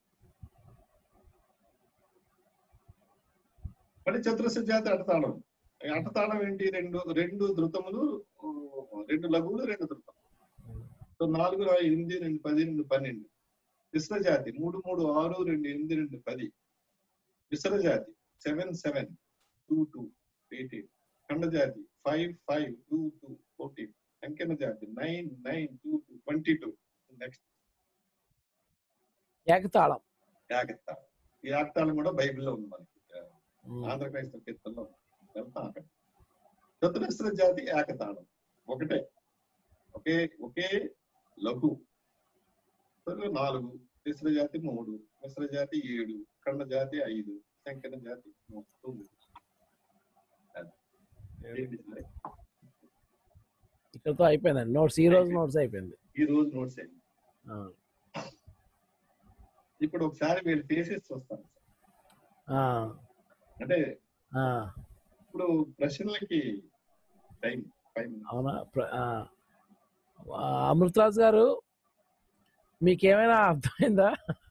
మళ్ళీ చతురస్ర జాతి అటతాళం ఈ అటతాళం ఏంటి రెండు రెండు ధృతములు ఓ, రెండు లఘువులు రెండు ధృతం సో నాలుగు రా- ఎనిమిది రెండు పది రెండు పన్నెండు మిశ్ర జాతి మూడు మూడు ఆరు రెండు ఎనిమిది రెండు పది మిశ్ర జాతి seven seven two two eighteen ఖండ జాతి five five two two fourteen సంకీర్ణ జాతి nine nine two two twenty two next ఏకతాళం యాగత్తాళం ఈ యాగతాళం కూడా బైబిల్లో ఉంది మనకి ఉమ్, ఆంధ్ర క్రైస్తవ కీర్తనలో ఉంది. వెళ్తాం అక్కడ చతురస్ర జాతి ఏకతాళం ఒకటే ఒకే ఒకే లఘు తెలుగు నాలుగు మిశ్ర జాతి మూడు మిశ్ర జాతి ఏడు ఖండ జాతి ఐదు సంకీర్ణ జాతి మూడు, తొమ్మిది ఏంటి సార్? ఇక్కడతో అయిపోయిందండి నోట్స్ ఈ రోజు నోట్స్ అయిపోయింది ఈ రోజు నోట్స్ అయింది ఆ, ఇప్పుడు ఒకసారి వీళ్ళు ఫేసెస్ చూస్తాను ఆ, అంటే ఆ, ఇప్పుడు ప్రశ్నలకి టైం ఫైవ్ అవునా ప్ర- ఆ. ఆ, అమృతరాజు గారు మీకేమైనా అర్థమైందా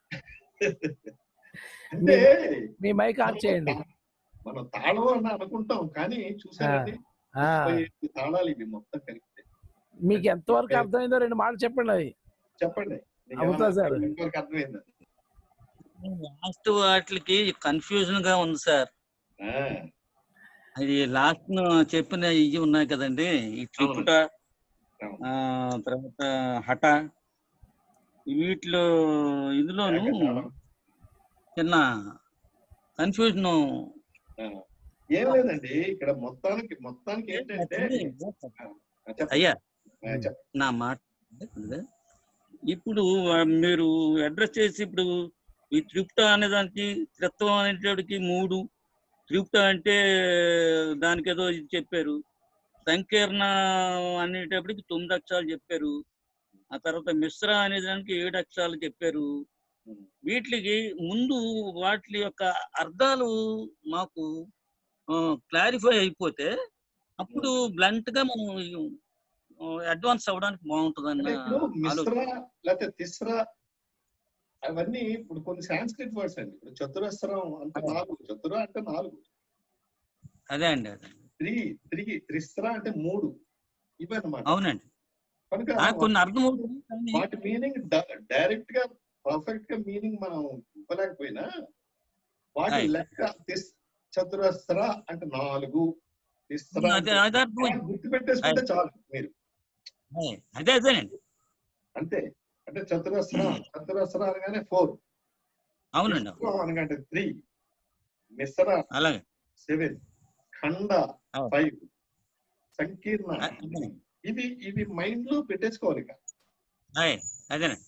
అంటే మీ మైక్ ఆన్ చేయండి మనం తాళం అని అనుకుంటాం కానీ చూసారండి ఆ, ముప్పై ఐదు తాళాలు ఇవి మొత్తం కలిపితే మీకు ఎంతవరకు అర్థమైందో రెండు మాటలు చెప్పండి అది చెప్పండి నీకు అమృతా ఏమన్నా సార్. ఎంతవరకు అర్థమైందా లాస్ట్ వాటికి కన్ఫ్యూజన్ గా ఉంది సార్ ఆ, అది లాస్ట్ చెప్పిన ఇవి ఉన్నాయి కదండి ఈ త్రిపుట అవును. ఆ, తర్వాత హఠ వీటిలో ఇందులోను ఏకతాళం. చిన్న కన్ఫ్యూజన్ ఆ. ఏం లేదండి ఇక్కడ మొత్తానికి మొత్తానికి ఏంటంటే ఆ, చెప్పండి. అయ్యా ఆ, చెప్పండి. నా మాట ఇప్పుడు ఆ, మీరు అడ్రస్ చేసి ఇప్పుడు ఈ త్రిపుట అనే దానికి త్రిత్వం అనేటోడికి మూడు త్రిపుట అంటే దానికి ఏదో ఇది చెప్పారు సంకీర్ణ అనేటప్పటికి తొమ్మిది అక్షరాలు చెప్పారు ఆ తర్వాత మిశ్ర అనే దానికి ఏడు అక్షరాలు చెప్పారు వీటికి ముందు వాటి యొక్క అర్థాలు మాకు క్లారిఫై అయిపోతే అప్పుడు బ్లంట్ గా మనం అడ్వాన్స్ అవ్వడానికి బాగుంటుందని అంటే నా ఇప్పుడు ఆలోచన. మిశ్ర లేకపోతే తిస్ర అవన్నీ ఇప్పుడు కొన్ని సాంస్క్రిట్ వర్డ్స్ అండి ఇప్పుడు చతురస్రం అంటే నాలుగు చతుర అంటే నాలుగు అదే అండి అదే త్రీ త్రీ త్రిస్ర అంటే మూడు ఇవన్నమాట అవునండి కనుక నాకు కొన్ని అర్థమవుతుంది కానీ వాటి మీనింగ్ డైరెక్ట్ గా పర్ఫెక్ట్ గా మీనింగ్ మనం ఇవ్వలేకపోయినా వాటి Right. లెక్క తిస్ చతురస్ర అంటే నాలుగు తిస్ర అదే అంటే అదే అర్థమైంది గుర్తు పెట్టేసుకుంటే చాలు మీరు అదే, అదే అదేనండి అంతే అంటే చతురస్ర చతురస్ర అనగానే ఫోర్ అవునండి అవును. అనగానే త్రీ మిశ్ర అలాగే సెవెన్ ఖండ అవును. ఫైవ్ సంకీర్ణ అ- అదే. ఇవి ఇవి మైండ్ లో పెట్టేసుకోవాలి ఇక అదే అదేనండి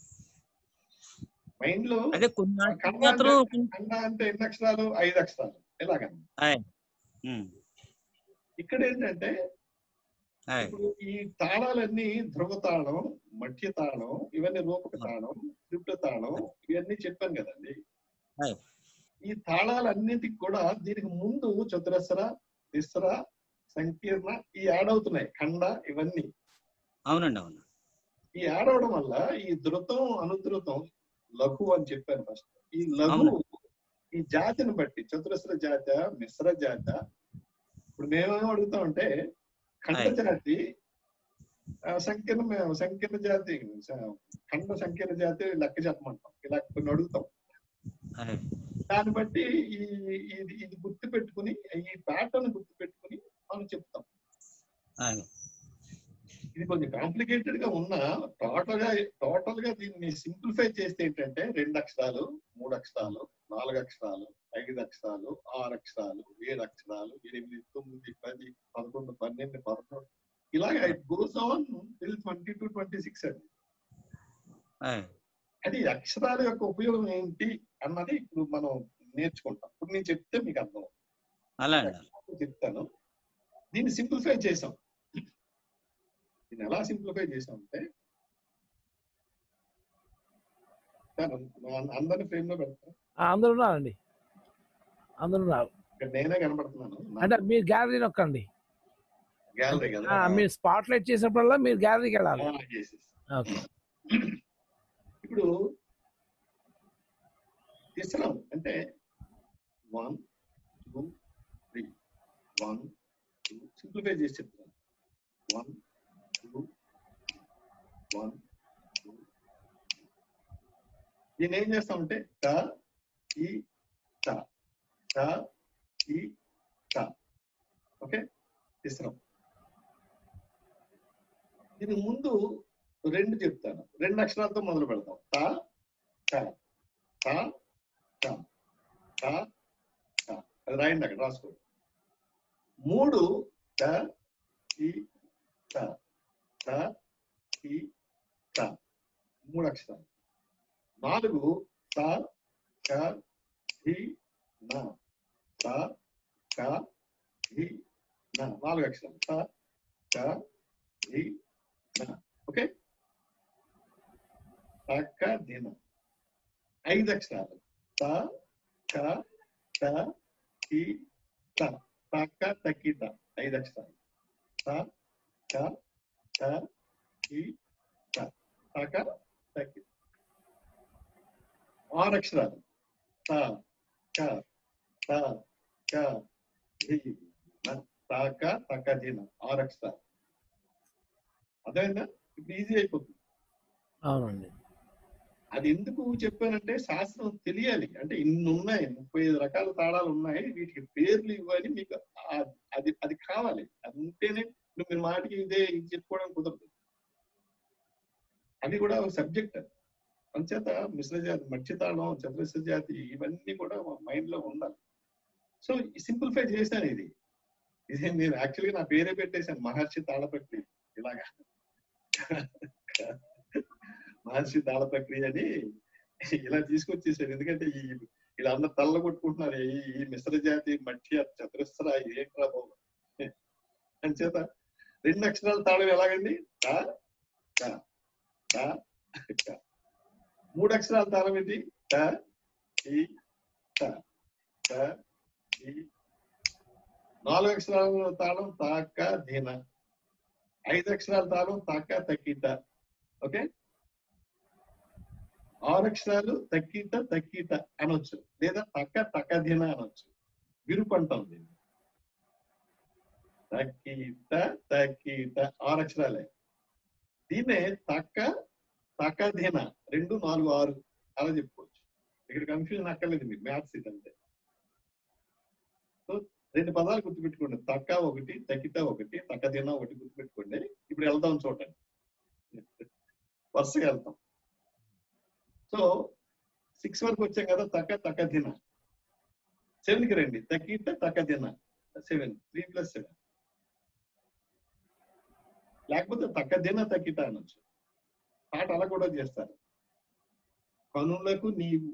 మైండ్ లో అదే కొన్ని ఖండ మాత్రం అంటే ఖండ అంటే ఎన్ని అక్షరాలు ఐదు అక్షరాలు ఎలాగ అదే. ఉమ్, ఇక్కడ ఏంటంటే అదే. ఇప్పుడు ఈ తాళాలన్నీ ధ్రువ తాళం మధ్య తాళం ఇవన్నీ రూపక తాళం త్రిపుట తాళం ఇవన్నీ చెప్పాను కదండి అదే. ఈ తాళాలన్నిటికి కూడా దీనికి ముందు చతురస్ర తిస్ర సంకీర్ణ ఈ యాడ్ అవుతున్నాయి ఖండ ఇవన్నీ అవునండి అవును ఈ యాడ్ అవడం వల్ల ఈ ధృతం అనుధృతం లఘు అని చెప్పాను ఫస్ట్ ఈ లఘు అవును. ఈ జాతిని బట్టి చతురస్ర జాత మిశ్ర జాత ఇప్పుడు మేమేమో అడుగుతామంటే ఖండ ఆయ్. జాతి ఆ, సంకీర్ణ సంకీర్ణ జాతి స- ఖండ సంకీర్ణ జాతి లెక్క చెప్పమంటాం ఇలా కొన్ని అడుగుతాం అదే. దాన్ని బట్టి ఈ ఇది ఇది గుర్తు పెట్టుకుని ఈ ప్యాటర్న్ గుర్తు పెట్టుకుని మనం చెప్తాం అదే. ఇది కొంచెం కాంప్లికేటెడ్ గా ఉన్నా టోటల్ గా టోటల్ గా దీన్ని సింప్లిఫై చేస్తే ఏంటంటే రెండు అక్షరాలు మూడు అక్షరాలు నాలుగు అక్షరాలు ఐదు అక్షరాలు ఆరు అక్షరాలు ఏడు అక్షరాలు ఎనిమిది తొమ్మిది పది పదకొండు పన్నెండు పదకొండు ఇలాగ it goes on till twenty two twenty six అండి అదే. అది అక్షరాల యొక్క ఉపయోగం ఏంటి అన్నది ఇప్పుడు మనం నేర్చుకుంటాం ఇప్పుడు నేను చెప్తే మీకు అర్థం అవుతుంది. అలాగే నేను చెప్తాను దీన్ని సింప్లిఫై చేసాం దీన్ని ఎలా సింప్లిఫై చేసాం అంటే సార్, అం- అందరిని ఫ్రేమ్ లో పెడతాను ఆ, అందరూ ఉన్నారండి అందరూ ఉన్నారు ఇక్కడ నేనే కనబడుతున్నాను అంటే మీరు గ్యాలరీ నొక్కండి గ్యాలరీ ఆ, కదా మీరు స్పాట్ లైట్ చేసినప్పుడల్లా మీరు గ్యాలరీకి వెళ్ళాలి ఆ, yes, yes. ఓకే ఇప్పుడు ఇస్లాం అంటే one two three one two simplify చేసి చెప్తాను వన్ టూ వన్ టూ దీన్ని ఏం చేస్తామంటే ట ఈ ట ట ఈ ట ఓకే ఇస్లాం దీని ముందు రెండు చెప్తాను రెండు అక్షరాలతో మొదలు పెడతాం త ట ట ట ట ట అది రాయండి అక్కడ రాసుకోండి మూడు ట ఈ ట ట ఈ ట మూడు అక్షరాలు నాలుగు త క ధి న త క ధి న నాలుగు అక్షరాలు త క ధి న ఓకే తక్క దిన ఐదు అక్షరాలు త క ట కి త తక్క తక్కి త ఐదు అక్షరాలు త క ట కి త తక తక్కి ఆరు అక్షరాలు త క త క ధి న తక తక దిన ఆరు అక్షరాలు అదేనా ఇప్పుడు ఈజీ అయిపోతుంది అవునండి అది ఎందుకు చెప్పానంటే శాస్త్రం తెలియాలి అంటే ఇన్ని ఉన్నాయి ముప్పై ఐదు రకాల తాళాలు ఉన్నాయి వీటికి పేర్లు ఇవ్వాలి మీకు ఆ- అది అది కావాలి అది ఉంటేనే ఇప్పుడు మీరు మాటకి ఇదే ఇది చెప్పుకోవడం కుదరదు అవి కూడా ఒక సబ్జెక్ట్ అంచేత మిశ్ర జాతి మధ్య తాళం చతురస్ర జాతి ఇవన్నీ కూడా మైండ్ లో ఉండాలి సో సింప్లిఫై చేశాను ఇది ఇది నేను యాక్చువల్గా నా పేరే పెట్టేశాను మహర్షి తాళపత్రి ఇలాగా మహర్షి తాళ ప్రక్రియ అని ఇలా తీసుకొచ్చేసారు ఎందుకంటే ఈ వీళ్ళందరూ తల్ల కొట్టుకుంటున్నారు ఈ ఈ మిశ్ర జాతి మధ్య చతురస్ర ఏంట్రా బాబు అంచేత రెండు అక్షరాల తాళం ఎలాగండి ట, ట, ట, ట. మూడు అక్షరాల తాళం ఏంటి ట ఈ ట ట ఈ నాలుగు అక్షరాల తాళం తాక ధీన ఐదు అక్షరాల తాళం తాక తక్కిట ఓకే ఆరు అక్షరాలు తక్కిట తక్కిట అనొచ్చు లేదా తక్క తక్కదిన అనొచ్చు విరుపు అంటాం దీన్ని తక్కిట తక్కిట ఆరు అక్షరాలే దీన్నే తక్క తక్కధీన రెండు నాలుగు ఆరు అలా చెప్పుకోవచ్చు ఇక్కడ కన్ఫ్యూజన్ అక్కర్లేదు మీరు మ్యాథ్స్ ఇదంతే సో రెండు పదాలు గుర్తుపెట్టుకోండి తక్క ఒకటి తక్కిట ఒకటి తక్కదీన ఒకటి గుర్తుపెట్టుకోండి ఇప్పుడు వెళ్దాం చూడండి వరుసగా వెళ్తాం సో సిక్స్ వరకు వచ్చాం కదా తక్క తక్కదిన సెవెన్ కి రండి తక్కిట తక్కదిన సెవెన్ త్రీ ప్లస్ సెవెన్ లేకపోతే తక్కదిన తక్కిట అనొచ్చు పాట అలా కూడా చేస్తారు కనులకు నీవు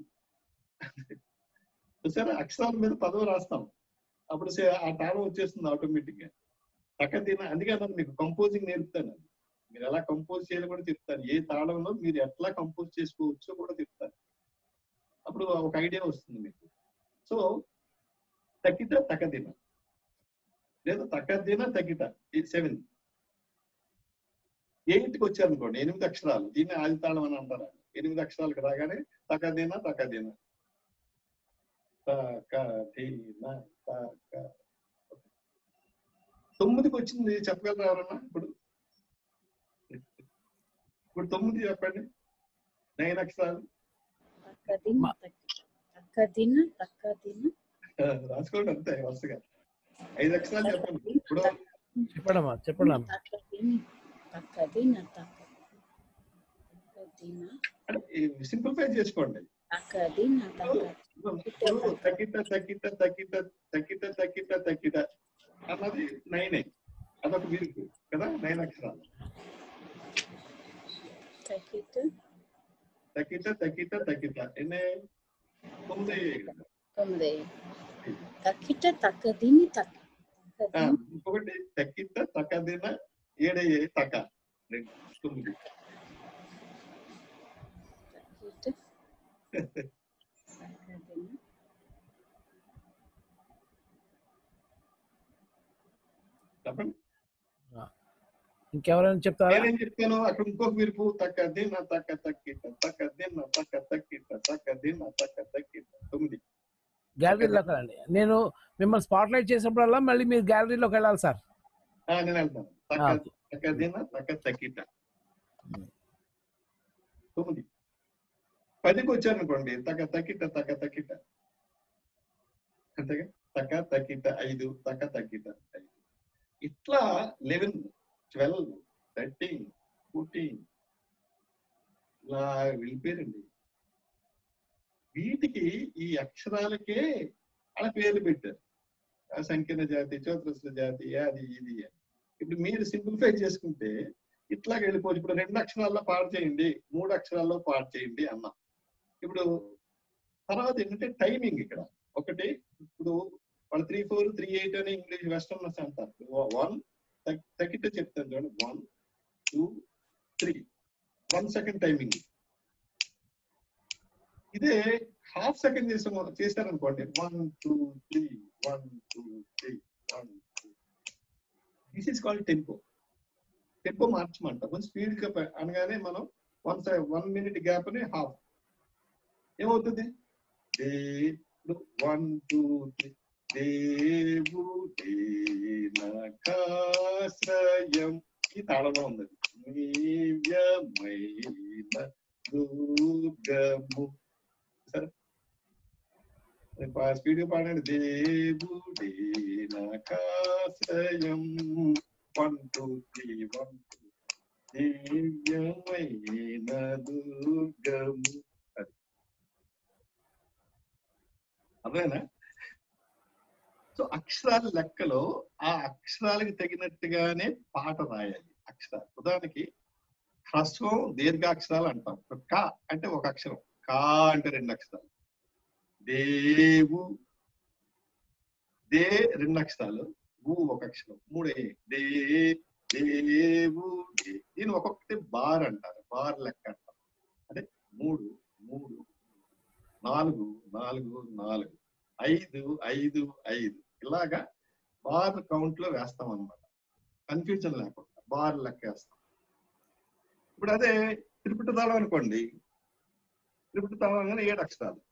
చూసారా అక్షరాల మీద పదవి రాస్తాం అప్పుడు సే- ఆ తాళం వచ్చేస్తుంది ఆటోమేటిక్ గా తక్కదిన అందుకే అన్నాను మీకు కంపోజింగ్ నేర్పుతాను అది. మీరు ఎలా కంపోజ్ చేయాలో కూడా చెప్తాను ఏ తాళంలో మీరు ఎట్లా కంపోజ్ చేసుకోవచ్చో కూడా చెప్తాను అప్పుడు ఒక ఐడియా వస్తుంది మీకు సో తక్కిట తక్కదిన లేదా తక్కదిన తక్కిట సెవెన్ ఎయిట్కి వచ్చారనుకోండి ఎనిమిది అక్షరాలు దీన్ని ఆది తాళం అని అంటారు ఎనిమిది అక్షరాలకు రాగానే తక్కదిన తక్కదిన తక్కదిన తక్క తొమ్మిదికి వచ్చింది చెప్పగలరా ఎవరన్నా ఇప్పుడు ఇప్పుడు తొమ్మిది చెప్పండి నైన్ అక్షరాలు తక్కదిన తక్కదిన తక్కదిన రాసుకోండి అంతే వరుసగా ఐదు అక్షరాలు చెప్పండి ఇప్పుడు చెప్పడమ్మా చెప్పడమ్మా తక్కదిన తక్కదిన తక్కదిన సింప్లిఫై చేసుకోండి తక్కదిన తక్క ఇప్పుడు తక్కిట తక్కిట తక్కిట తక్కిట తక్కిట తక్కిట అన్నది నైనే అదొక విరుకు కదా నైన్ అక్షరాలు తక్కిట తక్కిట తక్కిట తక్కిట ఎన్నే తొమ్మిది తొమ్మిది తక్కిట తక్కదిని తక్క ఆ, తక్కదిన ఇంకొకటి తక్కిట తక్కదిన ఏడే తక్క రెండు తొమ్మిది తక్కిట తక్కదిన చెప్పండి ఇంకెవరైనా చెప్తారా నేనేం చెప్తాను అక్కడ ఇంకొక విరుపు తక్క దిన తక్క తక్కిట తక్క దిన తక్క తక్కిట తక్క దిన తక్క తక్కిట తొమ్మిది గ్యాలరీలోకి వెళ్ళండి నేను మిమ్మల్ని స్పాట్ లైట్ చేసినప్పుడల్లా మళ్ళీ మీరు గ్యాలరీలోకి వెళ్ళాలి సార్ ఆ, నేను వెళ్తాను తక్క ఆ. తక్క దిన తక్క తక్కిట తొమ్మిది పదికి వచ్చారనుకోండి తక్క తక్కిట తక్క తక్కిట అంతేగా తక్క తక్కిట ఐదు తక్క తక్కిట ఐదు ఇట్లా లెవెన్ ట్వెల్వ్ థర్టీన్ ఫోర్టీన్ ఇలా వెళ్ళిపోయారండి వీటికి ఈ అక్షరాలకే అలా పేర్లు పెట్టారు ఆ సంకీర్ణ జాతి చోత్రస్ల జాతి అది ఇది అని. ఇప్పుడు మీరు సింప్లిఫై చేసుకుంటే ఇట్లాగ వెళ్ళిపోవచ్చు ఇప్పుడు రెండు అక్షరాల్లో పాడు చేయండి మూడు అక్షరాల్లో పాడు చేయండి అన్నాం ఇప్పుడు తర్వాత ఏంటంటే టైమింగ్ ఇక్కడ ఒకటి ఇప్పుడు వాళ్ళు త్రీ ఫోర్ త్రీ ఎయిట్ అని ఇంగ్లీష్ వెస్టర్నర్స్ అంటారు వన్ తగ్గితే చెప్తాను చూడండి one two three one second timing ఇదే హాఫ్ సెకండ్ చేసాము చేశారనుకోండి one two three one two three one two this is called tempo tempo మార్చమంట కొంచెం స్పీడ్ గా పె- అనగానే మనం వన్ వన్ మినిట్ గ్యాప్ ని హాఫ్ ఏమవుతుంది వన్ టూ త్రీ దేవుడే నకాశ్రయం ఈ తాళంలో ఉంది నీవ్యమైన దుర్గము సరే స్పీడ్ గా పాడండి దేవుడే నకాశ్రయం one two three one two దివ్యమైన దుర్గము అది అదేనా సో అక్షరాల లెక్కలో ఆ అక్షరాలకు తగినట్టుగానే పాట రాయాలి అక్షరాలు ఉదాహరణకి హ్రస్వం దీర్ఘాక్షరాలు అంటాం ఇప్పుడు క అంటే ఒక అక్షరం కా అంటే రెండు అక్షరాలు దేవు దే రెండు అక్షరాలు ఊ ఒక అక్షరం మూడే దే దేవు దే దీని ఒక్కొక్కటి బార్ అంటారు బార్ లెక్క అంటారు అంటే మూడు మూడు నాలుగు నాలుగు నాలుగు ఐదు ఐదు ఐదు ఇలాగా బార్ కౌంట్ లో వేస్తాం అనమాట కన్ఫ్యూజన్ లేకుండా బార్ లెక్క వేస్తాం ఇప్పుడు అదే త్రిపుటి తాళం అనుకోండి త్రిపుటి తాళం అనగానే ఏడు అక్షరాలు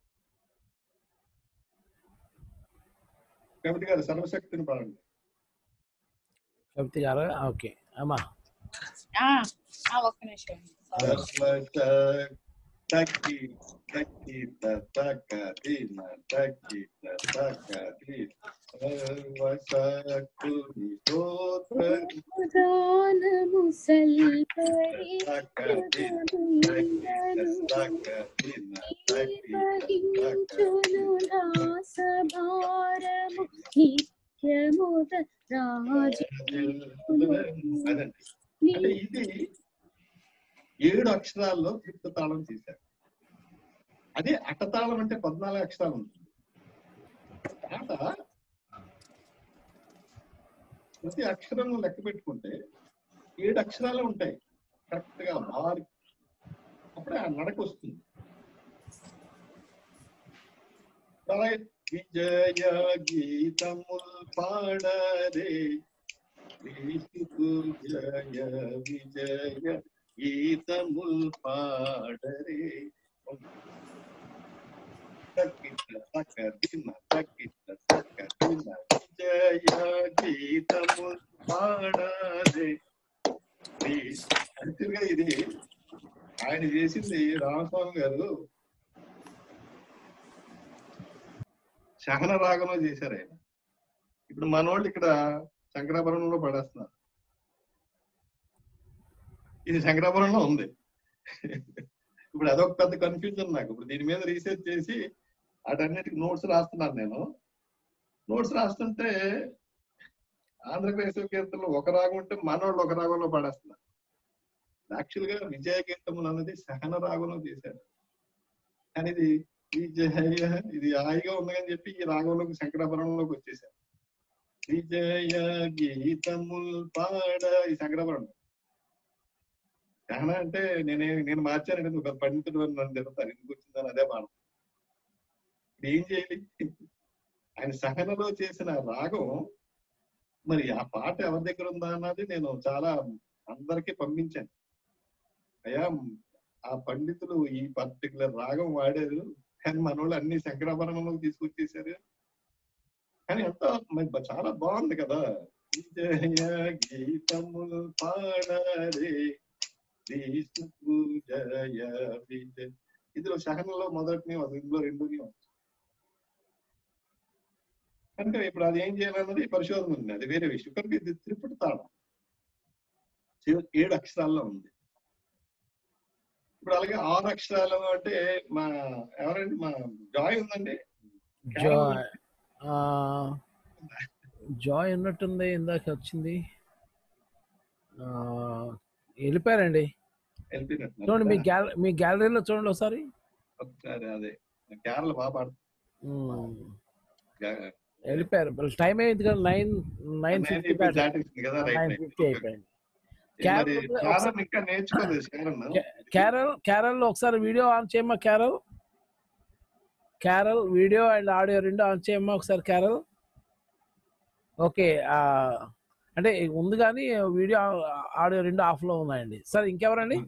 కవిత గారు సర్వశక్తిని పాడండి కవిత గారు ఓకే అమ్మా ఆ, ఆ, ఒక్క నిమిషం Sorry. Taki, taki, tataka, dina, taki, tataka, dina. Sarvasakuni stotra, దానము సల్పరి tataka, dina, taki, tataka, dina, taki, tataka, భరించును దాసభారము నిత్యముద రాజు అదండి అంటే ఇది ఏడు అక్షరాల్లో త్రిప్త తాళం చేశారు అదే అట్టతాళం అంటే పద్నాలుగు అక్షరాలు ఉంటుంది పాట ప్రతి అక్షరం లెక్క పెట్టుకుంటే ఏడు అక్షరాలు ఉంటాయి కరెక్ట్ గా బారి అప్పుడే ఆ నడక వస్తుంది అలాగే విజయ గీతముల్ పాడరే క్రీస్తు జయ విజయ గీతముల్ పాడరే తక్కిట తక్క దిన తక్కిట తక్క దిన విజయ గీతముల్ పాడరే యాక్చువల్ గా ఇది ఆయన చేసింది రామస్వామి గారు శహన రాగంలో చేశారు ఆయన ఇప్పుడు మనోళ్ళు ఇక్కడ శంకరాభరణంలో పడేస్తున్నారు ఇది శంకరాభరణంలో ఉంది ఇప్పుడు అదొక పెద్ద కన్ఫ్యూజన్ నాకు ఇప్పుడు దీని మీద రీసెర్చ్ చేసి వాటన్నిటికి నోట్స్ రాస్తున్నాను నేను నోట్స్ రాస్తుంటే ఆంధ్రప్రదేశ్ కీర్తనలో ఒక రాగం ఉంటే మనోళ్ళు ఒక రాగంలో పడేస్తున్నారు యాక్చువల్ గా విజయ కీర్తనలు అన్నది సహన రాగంలో చేశారు కానీ ఇది విజయ ఇది హాయిగా ఉందని చెప్పి ఈ రాగంలోకి శంకరాభరణంలోకి వచ్చేసారు విజయ గీతముల్ పాడ ఈ శంకరాభరణం సహన అంటే నేనే నేను మార్చానంటే ఒక పండితుడు అని నన్ను తిడతారు ఎందుకు వచ్చిందని అదే పాడం ఇప్పుడు ఏం చేయాలి ఆయన సహనలో చేసిన రాగం మరి ఆ పాట ఎవరి దగ్గర ఉందా అన్నది నేను చాలా అందరికీ పంపించాను అయ్యా ఆ పండితులు ఈ పర్టికులర్ రాగం వాడారు కానీ మనోళ్ళు అన్ని శంకరాభరణంలోకి తీసుకొచ్చేసారు కానీ ఎంత మరి చాలా బాగుంది కదా విజయ గీతములు పాడరే క్రీస్తు జయ విజయ ఇందులో సహనంలో మొదటిని ఇందులో రెండుని వస్తుంది కనుక ఇప్పుడు అది ఏం చేయాలన్నది పరిశోధన ఉంది అది వేరే విషయం కనుక ఇది త్రిపుటి తాళం చివ- ఏడు అక్షరాల్లో ఉంది ఇప్పుడు అలాగే ఆరు అక్షరాలు అంటే మా ఎవరండి మా జాయ్ ఉందండి జాయ్ ఆ, జాయ్ ఉన్నట్టుంది ఇందాక వచ్చింది ఆ, వెళ్ళిపోయారండి వెళ్ళిపోయినట్టున్నారు చూడండి మీ కదా? గ్యాల మీ గ్యాలరీలో చూడండి ఒకసారి ఒకసారి అదే కేరళ బాగా పాడుతుంది ఉమ్, గా- వెళ్ళిపోయారు టైం అయింది కదా నైన్ నైన్ నేను ఫిఫ్టీ ఇప్పుడు దాటేసింది కదా రైట్ నైన్ రైట్ ఫిఫ్టీ అయిపోయింది మరి కేరళ కేరళ ఇంకా నేర్చుకోలేదు కేరళ క్యారల్ క్యారల్ ఒకసారి వీడియో ఆన్ చేయమ్మా Carol Carol video and audio రెండు ఆన్ చేయమ్మా ఒకసారి క్యారల్ ఓకే ఆ, అంటే ఉంది కానీ వీడియో ఆడియో రెండు ఆఫ్ లో ఉన్నాయండి సరే ఇంకెవరండి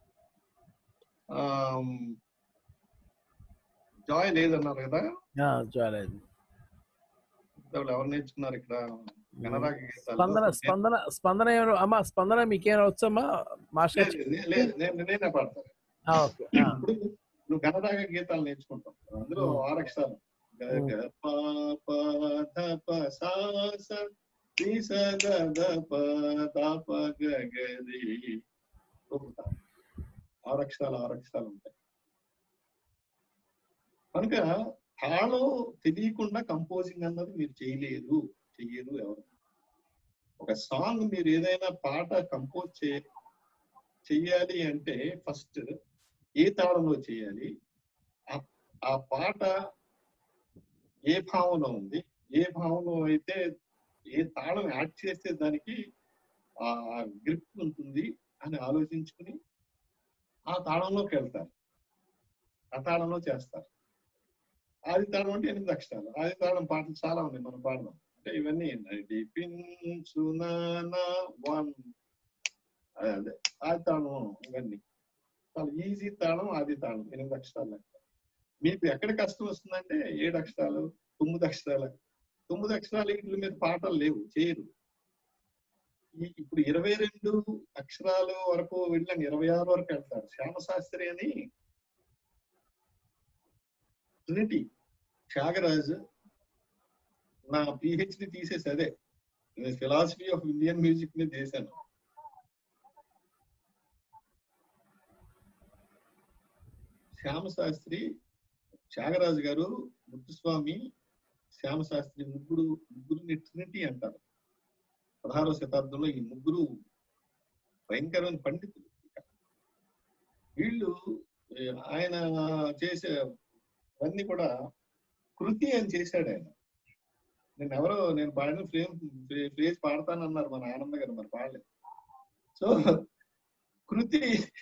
జాయ్ లేదన్నారు కదా చూడలేదు వాళ్ళు ఎవరు నేర్చుకున్నారు ఇక్కడ కన్నడ గీతాలు. స్పందన స్పందన స్పందన ఎవరు అమ్మా స్పందన మీకేమైనా వచ్చమ్మా మాస్టర్ లేదు, లేదు, లేదు, నేను నేనే పాడతాను ఆ, ఓకే ఆ, ఇప్పుడు నువ్వు కన్నడ గీతాలు నేర్చుకుంటావు అందులో Hmm. ఆరు అక్షరాలు గ, Hmm. గ, ప, ప, ధ, ప, సా, స, రి, స, గ, ద, ప, ద, ప, గ, గ, రి. ఒక్కొక్క. ఆరు అక్షరాలు ఆరు అక్షరాలు ఉంటాయి కనుక తాళం తెలియకుండా కంపోజింగ్ అన్నది మీరు చేయలేరు చెయ్యరు ఎవరు ఒక సాంగ్ మీరు ఏదైనా పాట కంపోజ్ చే చెయ్యాలి అంటే ఫస్ట్ ఏ తాళంలో చేయాలి ఆ- ఆ పాట ఏ భావంలో ఉంది ఏ భావంలో అయితే ఏ తాళం యాడ్ చేస్తే దానికి ఆ గ్రిప్ ఉంటుంది అని ఆలోచించుకుని ఆ తాళంలోకి వెళ్తారు ఆ తాళంలో చేస్తారు ఆది తాళం అంటే ఎనిమిది అక్షరాలు ఆది తాళం పాటలు చాలా ఉన్నాయి మనం పాడదాం అంటే ఇవన్నీ వన్ అదే ఆది తాళం ఇవన్నీ చాలా ఈజీ తాళం ఆది తాళం ఎనిమిది అక్షరాలు లెక్క మీకు ఎక్కడ కష్టం వస్తుందంటే ఏడు అక్షరాలు తొమ్మిది అక్షరాలు తొమ్మిది అక్షరాలు వీటి మీద పాటలు లేవు చేయరు ఈ- ఇప్పుడు ఇరవై రెండు అక్షరాలు వరకు వెళ్ళాను ఇరవై ఆరు వరకు వెళ్తాడు శ్యామశాస్త్రి అని ట్రినిటీ త్యాగరాజ్ నా పిహెచ్డి తీసేసి అదే ఫిలాసఫీ ఆఫ్ ఇండియన్ మ్యూజిక్ మీద చేశాను శ్యామశాస్త్రి త్యాగరాజు గారు ముత్తుస్వామి శ్యామశాస్త్రి ముగ్గురు ముగ్గురిని ట్రినిటీ అంటారు పదహారవ శతాబ్దంలో ఈ ముగ్గురు భయంకరమైన పండితులు వీళ్ళు ఏ, ఆయన చేసే అన్ని కూడా కృతి అని చేశాడు ఆయన నేను ఎవరో నేను పాడిన ఫ్రేమ్ ఫ్రేజ్ పాడతానన్నారు మన ఆనంద గారు మరి పాడలేదు సో కృతి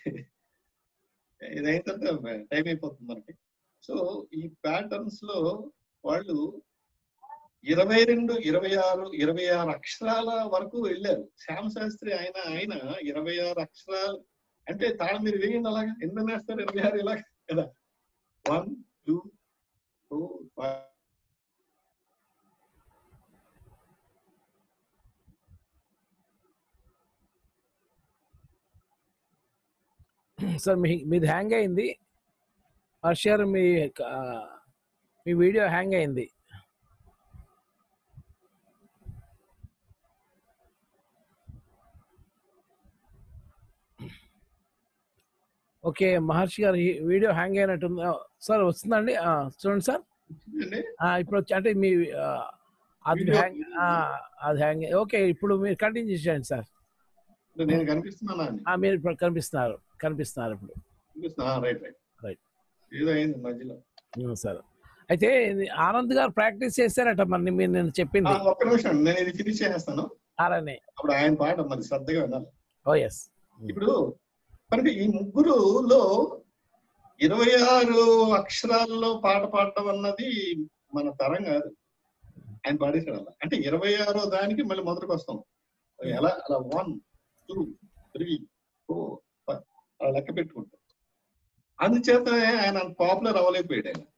ఇదైన తర్వాత టైం అయిపోతుంది మనకి సో ఈ ప్యాటర్న్స్ లో వాళ్ళు ఇరవై రెండు ఇరవై ఆరు ఇరవై ఆరు అక్షరాల వరకు వెళ్ళారు శ్యామ శాస్త్రి ఆయన ఆయన ఇరవై ఆరు అక్షరాలు అంటే తాళం మీరు వేయండి అలాగా ఎన్ని వేస్తారు ఇరవై ఆరు ఇలాగ కదా one two four five sir మీ మీది హ్యాంగ్ అయింది హర్షర్ మీ ఆ, మీ వీడియో హ్యాంగ్ అయింది ఓకే మహర్షి గారు ఈ వీడియో హ్యాంగ్ అయినట్టుంది ఆ, సార్ వస్తుందండి ఆ, చూడండి సార్ అండి ఆ, ఇప్పుడు వచ్చి- అంటే మీ ఆ, అది వీడియో- హ్యాంగ్ ఆ, అది హ్యాంగ్ ఓకే ఇప్పుడు మీరు కంటిన్యూ చేయండి సార్ నేను కనిపిస్తున్నానా అండి ఆ, మీరు ఇప్పుడు కనిపిస్తున్నారు కనిపిస్తున్నారు ఇప్పుడు కనిపిస్తున్నా రైట్ రైట్ Right. ఏదో అయింది మధ్యలో ఉమ్, సార్ అయితే ఇది ఆనంద్ గారు ప్రాక్టీస్ చేశారట మరి మీరు నేను ఆ, చెప్పింది ఒక్క నిమిషం నేను ఇది ఫినిష్ చేస్తాను అలానే అప్పుడు ఆయన పాట మరి శ్రద్ధగా వినాలి ఓ ఎస్ ఇప్పుడు మనకి ఈ ముగ్గురులో ఇరవై ఆరు అక్షరాల్లో పాట పాడటం అన్నది మన తరం కాదు ఆయన పాడేశాడు అలా అంటే ఇరవై ఆరో దానికి మళ్ళీ మొదటికి వస్తాం ఎలా అలా one two three four five అలా లెక్క పెట్టుకుంటాం అందుచేత ఆయన పాపులర్ అవ్వలేకపోయాడు ఆయన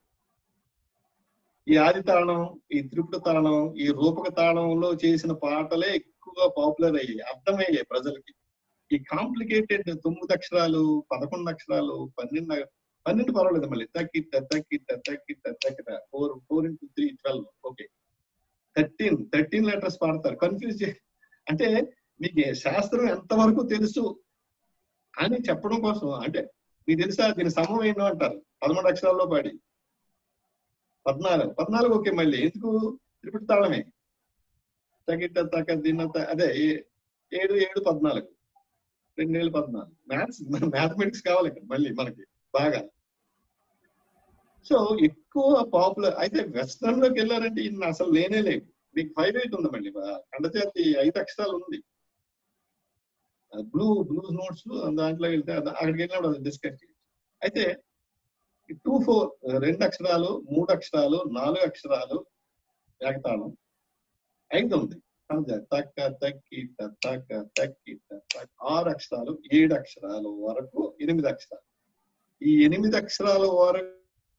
ఈ ఆది తాళం ఈ త్రిపుట తాళం ఈ రూపక తాళంలో చేసిన పాటలే ఎక్కువగా పాపులర్ అయ్యాయి అర్థమయ్యాయి ప్రజలకి ఈ కాంప్లికేటెడ్ తొమ్మిది అక్షరాలు పదకొండు అక్షరాలు పన్నెండు పన్నెండు పర్వాలేదు మళ్ళీ తక్కిట తక్కిట తక్కిట తక్కిట four four into three twelve okay thirteen thirteen letters పాడతారు కన్ఫ్యూజ్ అంటే మీకు ఏ శాస్త్రం ఎంతవరకు తెలుసు అని చెప్పడం కోసం అంటే మీకు తెలుసా దీని సమం ఏంటో అంటారు పదమూడు అక్షరాల్లో పాడి పద్నాలుగు పద్నాలుగు ఓకే మళ్ళీ ఎందుకు త్రిపుటి తాళమే తగిట తక దిన త- అదే ఏ- ఏడు ఏడు పద్నాలుగు రెండు వేల పద్నాలుగు మ్యాథ్స్ మ్యాథమెటిక్స్ కావాలి ఇక్కడ మళ్ళీ మనకి బాగా సో ఎక్కువ పాపులర్ అయితే వెస్టర్న్ లోకి వెళ్ళారంటే ఇన్ని అసలు లేనే లేవు మీకు ఫైవ్ ఎయిట్ ఉంది మళ్ళీ ఖండజాతి ఐదు అక్షరాలు ఉంది బ్లూ బ్లూస్ నోట్స్ దాంట్లో వెళ్తే అది- అక్కడికి వెళ్ళినప్పుడు అది డిస్కస్ చేయొచ్చు అయితే టూ ఫోర్ రెండు అక్షరాలు మూడు అక్షరాలు నాలుగు అక్షరాలు ఏకతాళం ఐదు ఉంది ఖండజాతి తక్క తక్కి త, తక్క తక్కి త, తక్క. ఆరు అక్షరాలు ఏడు అక్షరాల వరకు ఎనిమిది అక్షరాలు ఈ ఎనిమిది అక్షరాల వరకు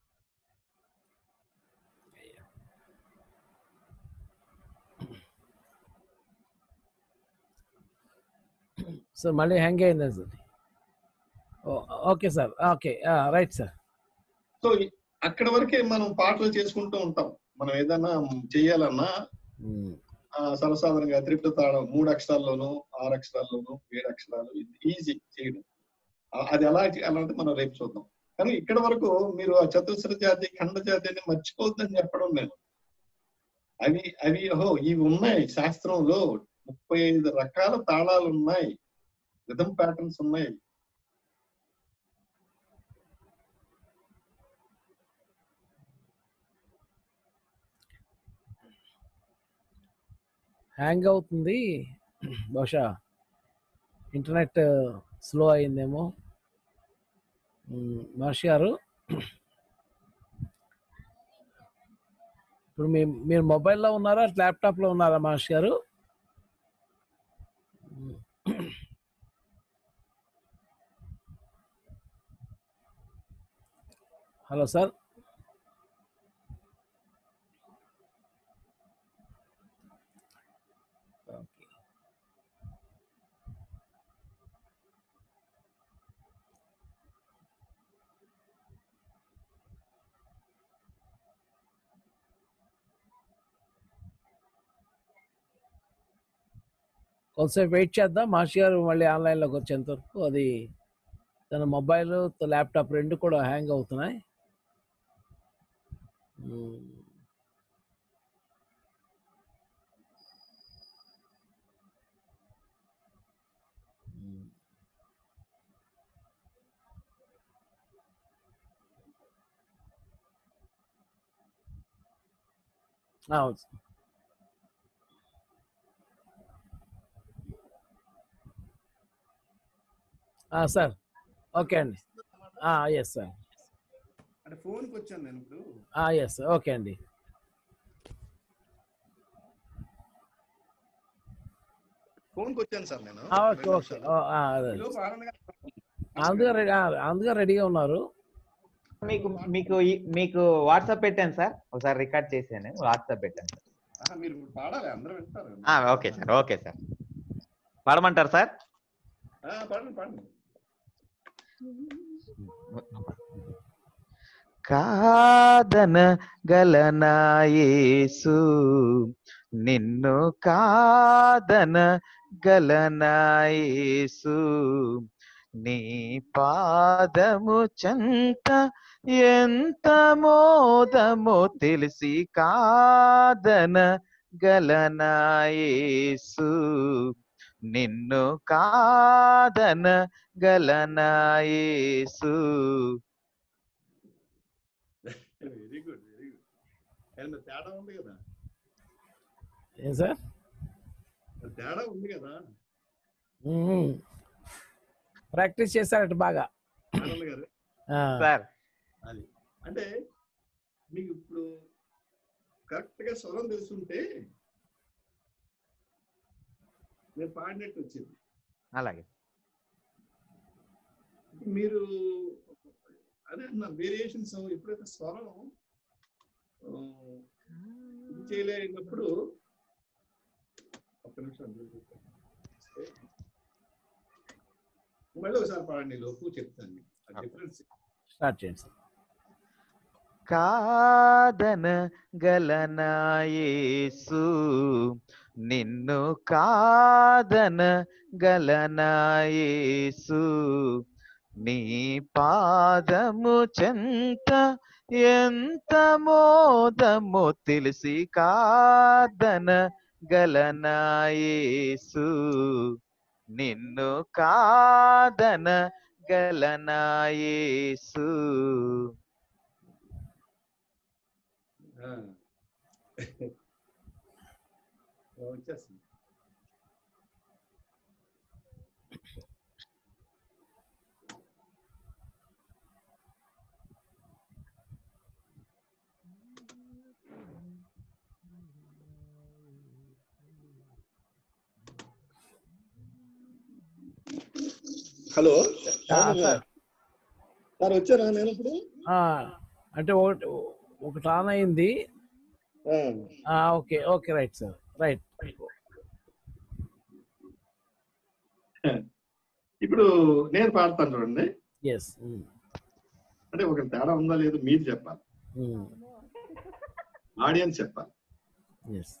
సార్ మళ్ళీ హ్యాంగ్ అయింది sir okay sir okay right sir so ఈ- అక్కడ వరకే మనం పాటలు చేసుకుంటూ ఉంటాం మనం ఏదైనా చేయాలన్నా ఆ, సర్వసాధారణంగా త్రిపుట తాళం మూడు అక్షరాల్లోనూ ఆరు అక్షరాల్లోనూ ఏడు అక్షరాలు ఇది ఈజీ చేయడం ఆ, అది ఎలా చేయాలంటే మనం రేపు చూద్దాం కానీ ఇక్కడ వరకు మీరు ఆ చతుస్ర జాతి ఖండ జాతి అని మర్చిపోవద్దని చెప్పడం నేను అవి అవి ఓహో ఇవి ఉన్నాయి శాస్త్రంలో ముప్పై ఐదు రకాల తాళాలు ఉన్నాయి రిథమ్ ప్యాటర్న్స్ ఉన్నాయి హ్యాంగ్ అవుతుంది బహుశా ఇంటర్నెట్ స్లో అయిందేమో మ్, మహర్షి గారు ఇప్పుడు మీ మీరు మొబైల్లో ఉన్నారా ల్యాప్టాప్లో ఉన్నారా మహర్షి గారు హలో సార్ ఓకే కొంతసేపు వెయిట్ చేద్దాం మాషి గారు మళ్ళీ ఆన్లైన్లోకి వచ్చేంత వరకు అది తన మొబైల్ ల్యాప్టాప్ రెండు కూడా హ్యాంగ్ అవుతున్నాయి మ్మ్. మ్మ్. అవును ఆ, సార్ ఓకే అండి ఎస్ సార్ అంటే ఫోన్కి వచ్చాను నేను ఇప్పుడు ఎస్ ఓకే అండి ఫోన్కి వచ్చాను సార్ నేను ఆ, ఓకే ఓకే ఓ, ఆ, అదే. ఈలోపు ఆనంద్ గారు అందుగా రెడీ అందుగా రెడీగా ఉన్నారు మీకు మీకు ఈ- మీకు వాట్సాప్ పెట్టాను సార్ ఒకసారి రికార్డ్ చేశాను వాట్సాప్ పెట్టాను సార్ ఆహా, మీరు ఇప్పుడు పాడాలి అందరూ వింటారు ఆ, ఓకే సార్ ఓకే సార్ పాడమంటారు సార్ ఆ, పాడండి పాడండి కాదన గలనాయేసు నిన్ను కాదన గలనాయేసు నీ పాదము చెంత ఎంత మోదమో తెలిసి కాదన గలనాయేసు నిన్ను కాదన గలనాయేసు వెరీ గుడ్ వెరీ గుడ్ కానీ మరి తేడా ఉంది కదా ఏం సార్ మరి తేడా ఉంది కదా ప్రాక్టీస్ చేశారట బాగా ఆనంద్ గారు ఆ, సార్ అది అంటే మీకు ఇప్పుడు కరెక్ట్ గా స్వరం తెలుసుంటే నేను పాడినట్టు వచ్చింది అలాగే మీరు అదే అన్న వేరియేషన్స్ ఎప్పుడైతే స్వరం ఆ, ఇది చేయలేనప్పుడు ఒక్క నిమిషం మళ్ళీ ఒకసారి పాడండి లోపు చెప్తాను డిఫరెన్స్ స్టార్ట్ చేయండి సార్ కాదన గలనాయేసు నిన్ను కాదన గలనాయేసు నీ పాదము చెంత ఎంత మోదము తెలిసి కాదన గలనాయేసు నిన్ను కాదన గలనాయేసు వచ్చేస్తుంది హలో ఆ, సార్. సార్ వచ్చారా నేను ఇప్పుడు ఆ, అంటే ఒకటి ఒకటి ఆన్ అయింది ఆ, okay okay right sir right ఇప్పుడు నేను పాడతాను చూడండి ఎస్ అంటే ఒక తేడా ఉందా లేదు మీరు చెప్పాలి ఆడియన్స్ చెప్పాలి ఎస్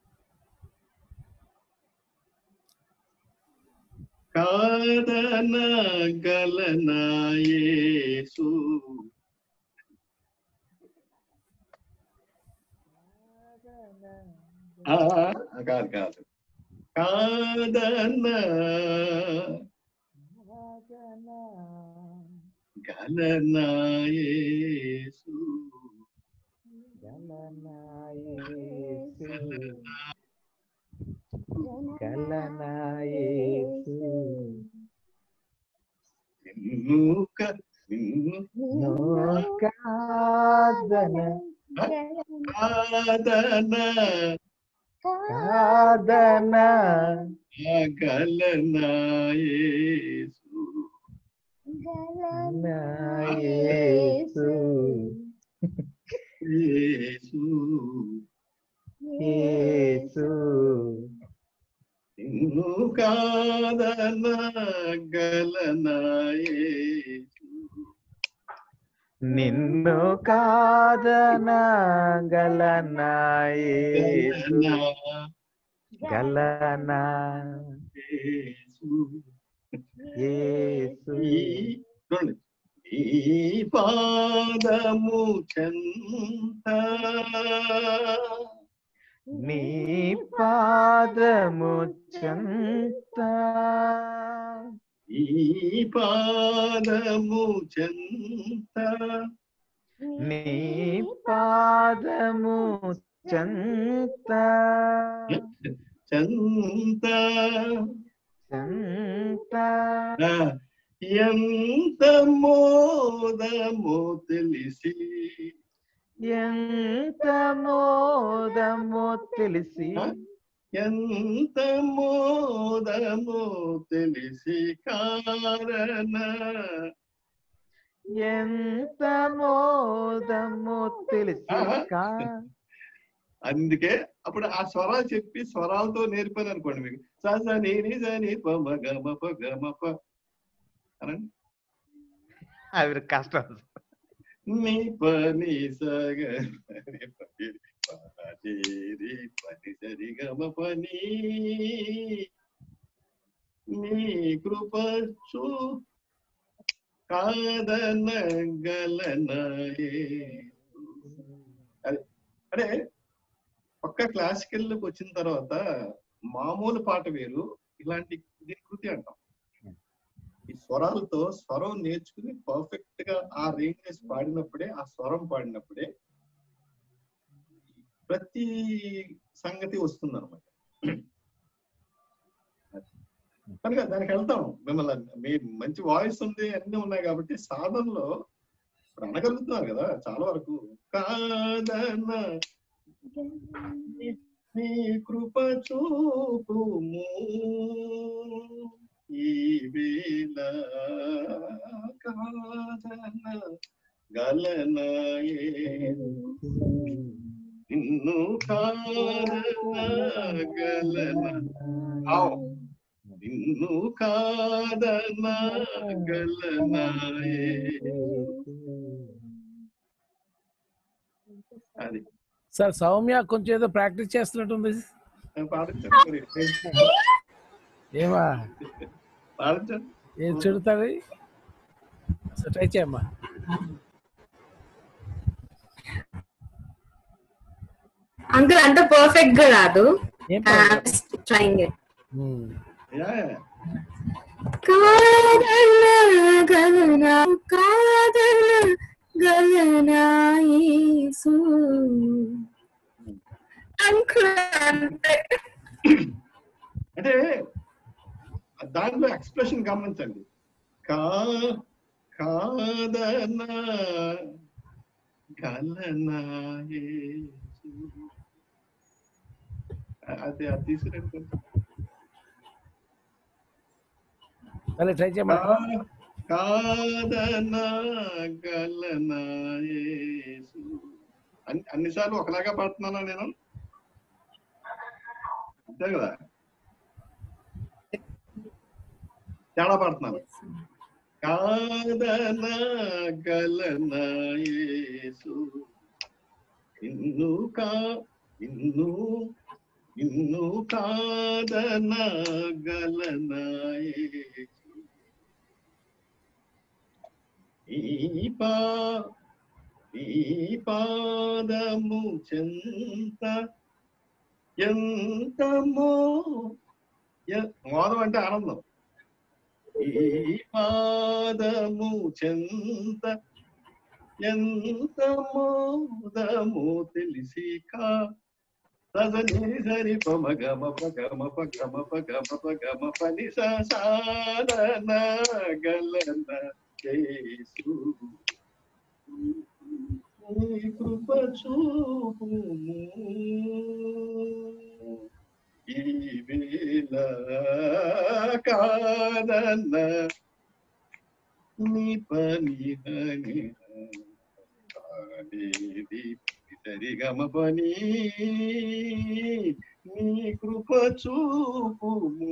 కాదనగలనాయేసు ఆ, కాదు కాదు కాదన గలనాయేసు నిన్ను క- నిన్ను కాదన కాదన కాదన గలనాయేసు యేసు యేసు యేసు నిన్ను కాదన గలనాయేసు నిన్ను కాదన గలన యేసు గలన యేసు యేసు ఈ చూడండి ఈ పాదము చెంత నీ పాదము చెంత ఈ పాదము చెంత నీ పాదము చెంత చెంత చెంత ఆ, ఎంత మోదము తెలిసి ఎంత మోదము తెలిసి ఎంత మోదము తెలిసి కారణ ఎంత మోదము తెలిసి ఆహా. కా అందుకే అప్పుడు ఆ స్వరాలు చెప్పి స్వరాలతో నేర్పాను అనుకోండి మీకు స స ని ని స ని ప మ గ మ ప గ మ ప అనండి అవి కష్టం ని ప ని స గ ని ప ని ప ద ని రి ప ని స రి గ మ ప ని నీ కృప చూ కాదనగలనాయే అది అంటే పక్క క్లాసికల్ లోకి వచ్చిన తర్వాత మామూలు పాట వేరు ఇలాంటి దీని కృతి అంటాం ఈ స్వరాలతో స్వరం నేర్చుకుని పర్ఫెక్ట్ గా ఆ రేంజెస్ పాడినప్పుడే ఆ స్వరం పాడినప్పుడే ప్రతి సంగతి వస్తుంది అనమాట కనుక దానికి వెళ్తాం మిమ్మల్ని మీ మంచి వాయిస్ ఉంది అన్ని ఉన్నాయి కాబట్టి సాధనలో ఇప్పుడు అనగలుగుతున్నారు కదా చాలా వరకు కాదన్న నీ కృప చూపుము ఈ వేళ కాదన గలనాయే నిన్ను కాదన గలన ఆవ్. నిన్ను కాదన గలనాయే అది సార్ సౌమ్య కొంచెం ఏదో ప్రాక్టీస్ చేస్తున్నట్టుంది పాడించండి మరి. ఏమా పాడించండి ఏం చెడుతుంది సో ట్రై చేయమ్మా అంకుల్ అంత పర్ఫెక్ట్ గా రాదు ఏం పర్వాలేదు. ట్రైంగ్ ఇట్ ఉమ్. యా కాదన గగన కాదన గగన యేసు అంకుల్ అంతే అంటే దాంట్లో ఎక్స్ప్రెషన్ గమనించండి కా కాదన గలనా యేసు. అది అది తీసుకురండి కొంచెం. మళ్ళీ ట్రై చేయమ్మా కా- కాదన గలనా యేసు. అన్ని అన్నిసార్లు ఒకలాగా పాడుతున్నానా నేను అంతే కదా తేడా పాడుతున్నాను కాదన గలన యేసు ఇన్ను కా ఇన్ను ఇన్ను కాదన గలన యేసు ఈ పా ఈ పాదము చెంత ఎంత మో ఎ- మోదం అంటే ఆనందం ఈ పాదము చెంత ఎంత మోదము తెలిసి కా సని సరి పమ గమ పగమ పగమ పగమ పగమ పని సారన గలన యేసు నీ కృప చూపుము ఈ వేళ కాదన్న నీ పని హని హని సరిగమ పని నీ కృప చూపుము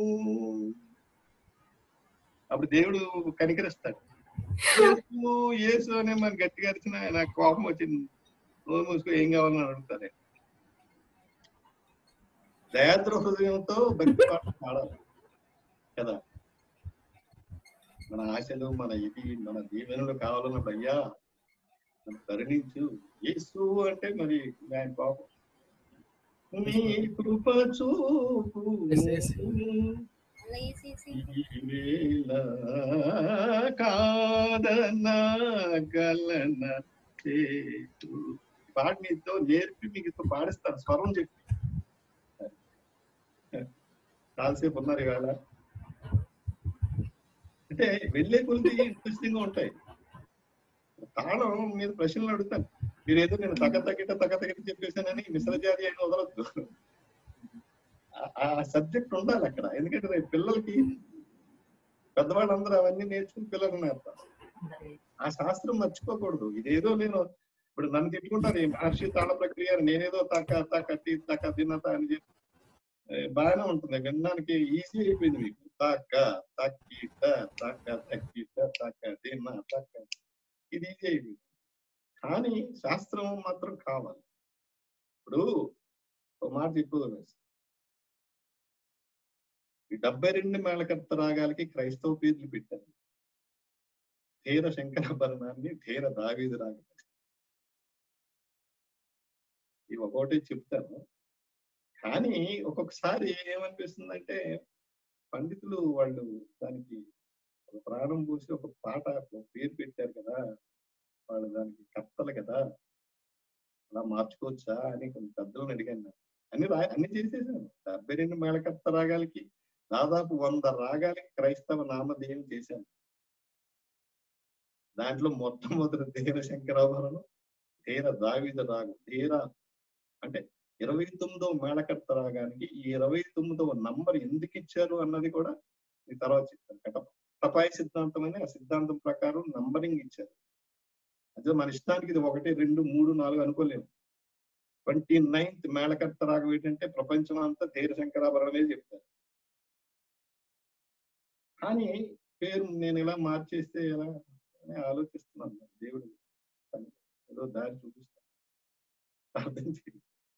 అప్పుడు దేవుడు కనికరిస్తాడు యేసు యేసు అనే మన గట్టిగా అరిచిన నాకు కోపం వచ్చింది నోరు మూసుకో ఏం కావాలని అడుగుతారు దయాద్ర హృదయంతో భక్తి పాట పాడాలి కదా మన ఆశలు మన ఇది మన దీవెనలు కావాలన్నప్పుడు అయ్యా నన్ను కరుణించు యేసు అంటే మరి ఆయన పాపం నీ కృప చూపు Yes, yes. ఈవేళ కాదనగలన చేతు. పాట మీతో నేర్పి మీకు పాడిస్తాను స్వరం చెప్పి చాలాసేపు ఉన్నారు ఇవాళ అంటే వెళ్ళే కొలిది ఇంట్రెస్టింగ్ గా ఉంటాయి తాళం మీద ప్రశ్నలు అడుగుతాను మీరు ఏదో నేను తగ్గ తగ్గిట తగ్గ తగ్గిట చెప్పేసానని మిశ్రజాతి అని వదలొద్దు ఆ- ఆ సబ్జెక్ట్ ఉండాలి అక్కడ ఎందుకంటే రేపు పిల్లలకి పెద్దవాళ్ళందరూ అవన్నీ నేర్చుకుని పిల్లలు నేర్పారు ఆ శాస్త్రం మర్చిపోకూడదు ఇదేదో నేను ఇప్పుడు నన్ను తిట్టుకుంటారు ఈ మహర్షి తాళ ప్రక్రియ అని నేనేదో తక్క తక్క టీ తక్క తిన్నత అని చెప్పి ఏ, బాగానే ఉంటుంది వినడానికి ఈజీ అయిపోయింది మీకు తక్క తక్కిట తక్క తక్కిట తక్క తిన్న తక్క ఇది ఈజీ అయిపోయింది కానీ శాస్త్రం మాత్రం కావాలి ఇప్పుడు ఒక మాట చెప్పు రమేష్. ఈ డెబ్బై రెండు మేళకర్త రాగాలకి క్రైస్తవ పేర్లు పెట్టారు ధీర శంకరాభరణాన్ని ధీర దావీదు రాగం ఇవి ఒకటే చెప్తాను కానీ ఒక్కొక్కసారి ఏమనిపిస్తుందంటే పండితులు వాళ్ళు దానికి ఒక ప్రాణం పోసి ఒక పాట ఒక పేరు పెట్టారు కదా వాళ్ళు దానికి కర్తలు కదా అలా మార్చుకోవచ్చా అని కొన్ని పెద్దలను అడిగాను నేను. అన్ని రా అన్ని చేసేసాను డెబ్బై రెండు మేళకర్త రాగాలకి దాదాపు వంద రాగాలకి క్రైస్తవ నామధేయం చేశాను దాంట్లో మొట్టమొదటి ధీర శంకరాభరణం ధీర దావిద రాగం ధీర అంటే ఇరవై తొమ్మిదవ మేళకర్త రాగానికి ఈ ఇరవై తొమ్మిదవ నంబర్ ఎందుకు ఇచ్చారు అన్నది కూడా ఈ తర్వాత చెప్తాను కటప టపాయి సిద్ధాంతం అని ఆ సిద్ధాంతం ప్రకారం నంబరింగ్ ఇచ్చారు అదే మన ఇష్టానికి ఇది ఒకటి రెండు మూడు నాలుగు అనుకోలేము ట్వంటీ నైన్త్ మేళకర్త రాగం ఏంటంటే ప్రపంచం అంతా ధీర శంకరాభరణమే చెప్తారు కానీ పేరు నేను ఇలా మార్చేస్తే ఎలా అని ఆలోచిస్తున్నాను మరి దేవుడు ఏదో దారి చూపిస్తాను అర్థం చేయండి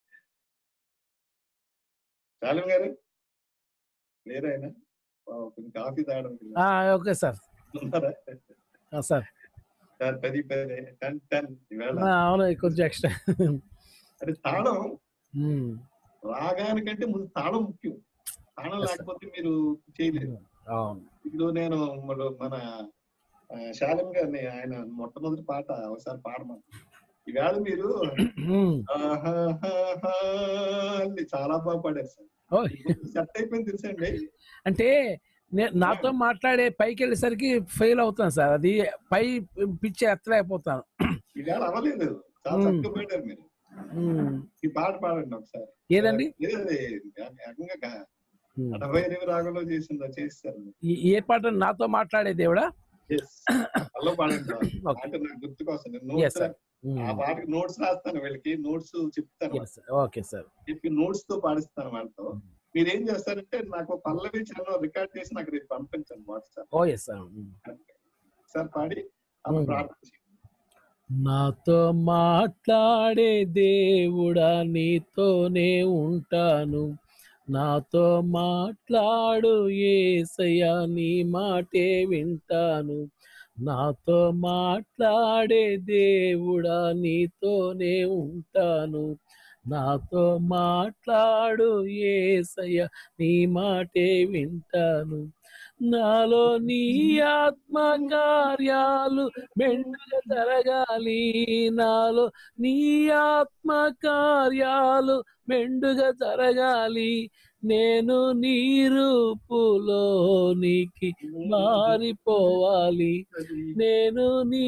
చాలు గారు లేరు ఆయన పాపం కొంచెం కాఫీ తాగడం ఆ, ఓకే సార్ ఉన్నారా ఆ, సార్ సార్ పది పది టెన్ టెన్ ఈవేళ ఆ, అవును కొంచెం ఎక్స్ట్రా అది తాళం రాగానికంటే ముందు తాళం ముఖ్యం తాళం Yes, sir. లేకపోతే మీరు చేయలేరు అవును ఇప్పుడు నేను మన మన ఆ, శాలం గారిని ఆయన మొట్టమొదటి పాట ఒకసారి పాడమని ఈవేళ మీరు ఉమ్. ఆహాహాహా అని చాలా బాగా పాడారు సార్ ఓ, సెట్ అయిపోయింది తెలుసండి అంటే నే- నాతో మాట్లాడే పైకి వెళ్ళేసరికి ఫెయిల్ అవుతాను సార్ అది పై పిచ్చి ఎత్తలేకపోతాను ఈవేళ అవ్వలేదు చాలా మ్మ్. చక్కగా పాడారు మీరు ఉమ్. ఈ పాట పాడండి ఒకసారి ఏదండి లేదండి, ఏకంగా గా- ఉమ్. నలభై ఎనిమిది రాగంలో చేసిందా చేస్తారు మీరు. ఈ- ఏ పాట నాతో మాట్లాడే దేవుడా Yes. అలా పాడండి సార్. Okay. అంటే నాకు గుర్తుకొస్తుంది ఎస్ నోట్స్ సార్ ఆ పాటకి నోట్స్ రాస్తాను వీళ్ళకి నోట్స్ చెప్తాను ఎస్ ఓకే సార్ చెప్పి నోట్స్ తో పాడిస్తాను వాళ్ళతో మీరు ఏం చేస్తారంటే నాకు పల్లవి ఛానల్ రికార్డ్ చేసి నాకు రేపు పంపించండి WhatsApp oh yes sir sir పాడి అప్పుడు మ్మ్. ప్రార్థన చేయండి. నాతో మాట్లాడే దేవుడా నీతోనే ఉంటాను నాతో మాట్లాడు ఏసయ్య నీ మాటే వింటాను నాతో మాట్లాడే దేవుడా నీతోనే ఉంటాను నాతో మాట్లాడు ఏసయ్య నీ మాటే వింటాను నాలో నీ ఆత్మ కార్యాలు మెండుగా జరగాలి నాలో నీ ఆత్మ కార్యాలు మెండుగా జరగాలి నేను నీ రూపులోనికి మారిపోవాలి నేను నీ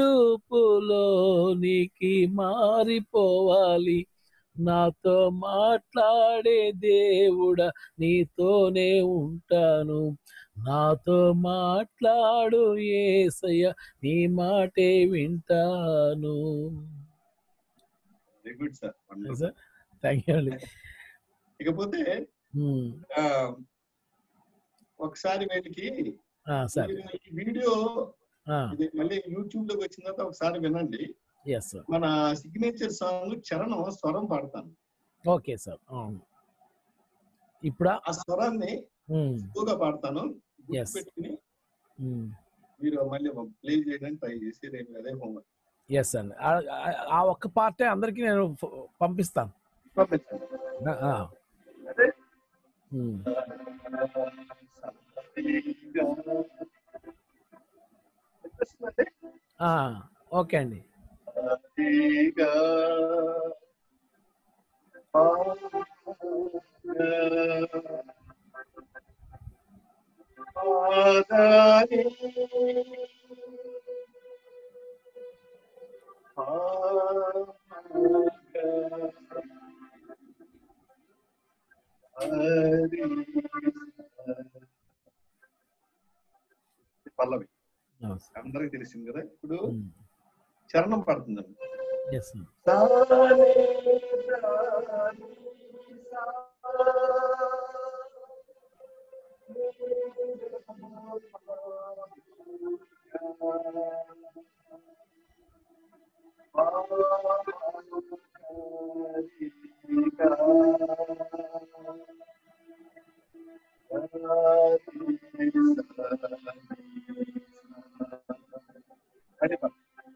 రూపులోనికి మారిపోవాలి నాతో మాట్లాడే దేవుడా నీతోనే ఉంటాను నాతో మాట్లాడు ఏసయ్య నీ మాటే వింటాను very good sir Wonderful. Sir thank you అండి ఇకపోతే ఉమ్, ఆ, ఒకసారి వీళ్ళకి ఆ, సార్ మీరు ఈ వీడియో ఆ, ఇది మళ్ళీ యూట్యూబ్ లోకి వచ్చిన తర్వాత ఒకసారి వినండి ఎస్ సార్ మన సిగ్నేచర్ సాంగ్ చరణం స్వరం పాడతాను ఓకే సార్ అవును ఇప్పుడా ఆ స్వరాన్ని ఎక్కువగా పాడతాను Yes. పెట్టుకుని మీరు మళ్ళీ ప్లే చేయడానికి ట్రై చేసి రేపు అదే హోంవర్క్ ఎస్ అండి ఆ- ఆ- ఆ ఒక్క పార్టే అందరికి నేను ఫ- పంపిస్తాను పంపించండి ఆ, ఆ. అదే ఉమ్. వినిపిస్తుందండి? ఆ, ఓకే అండి సారిగా పాదాని పల్లవి అందరికి తెలిసింది కదా ఇప్పుడు చరణం పడుతుందండి ఎస్ కడిప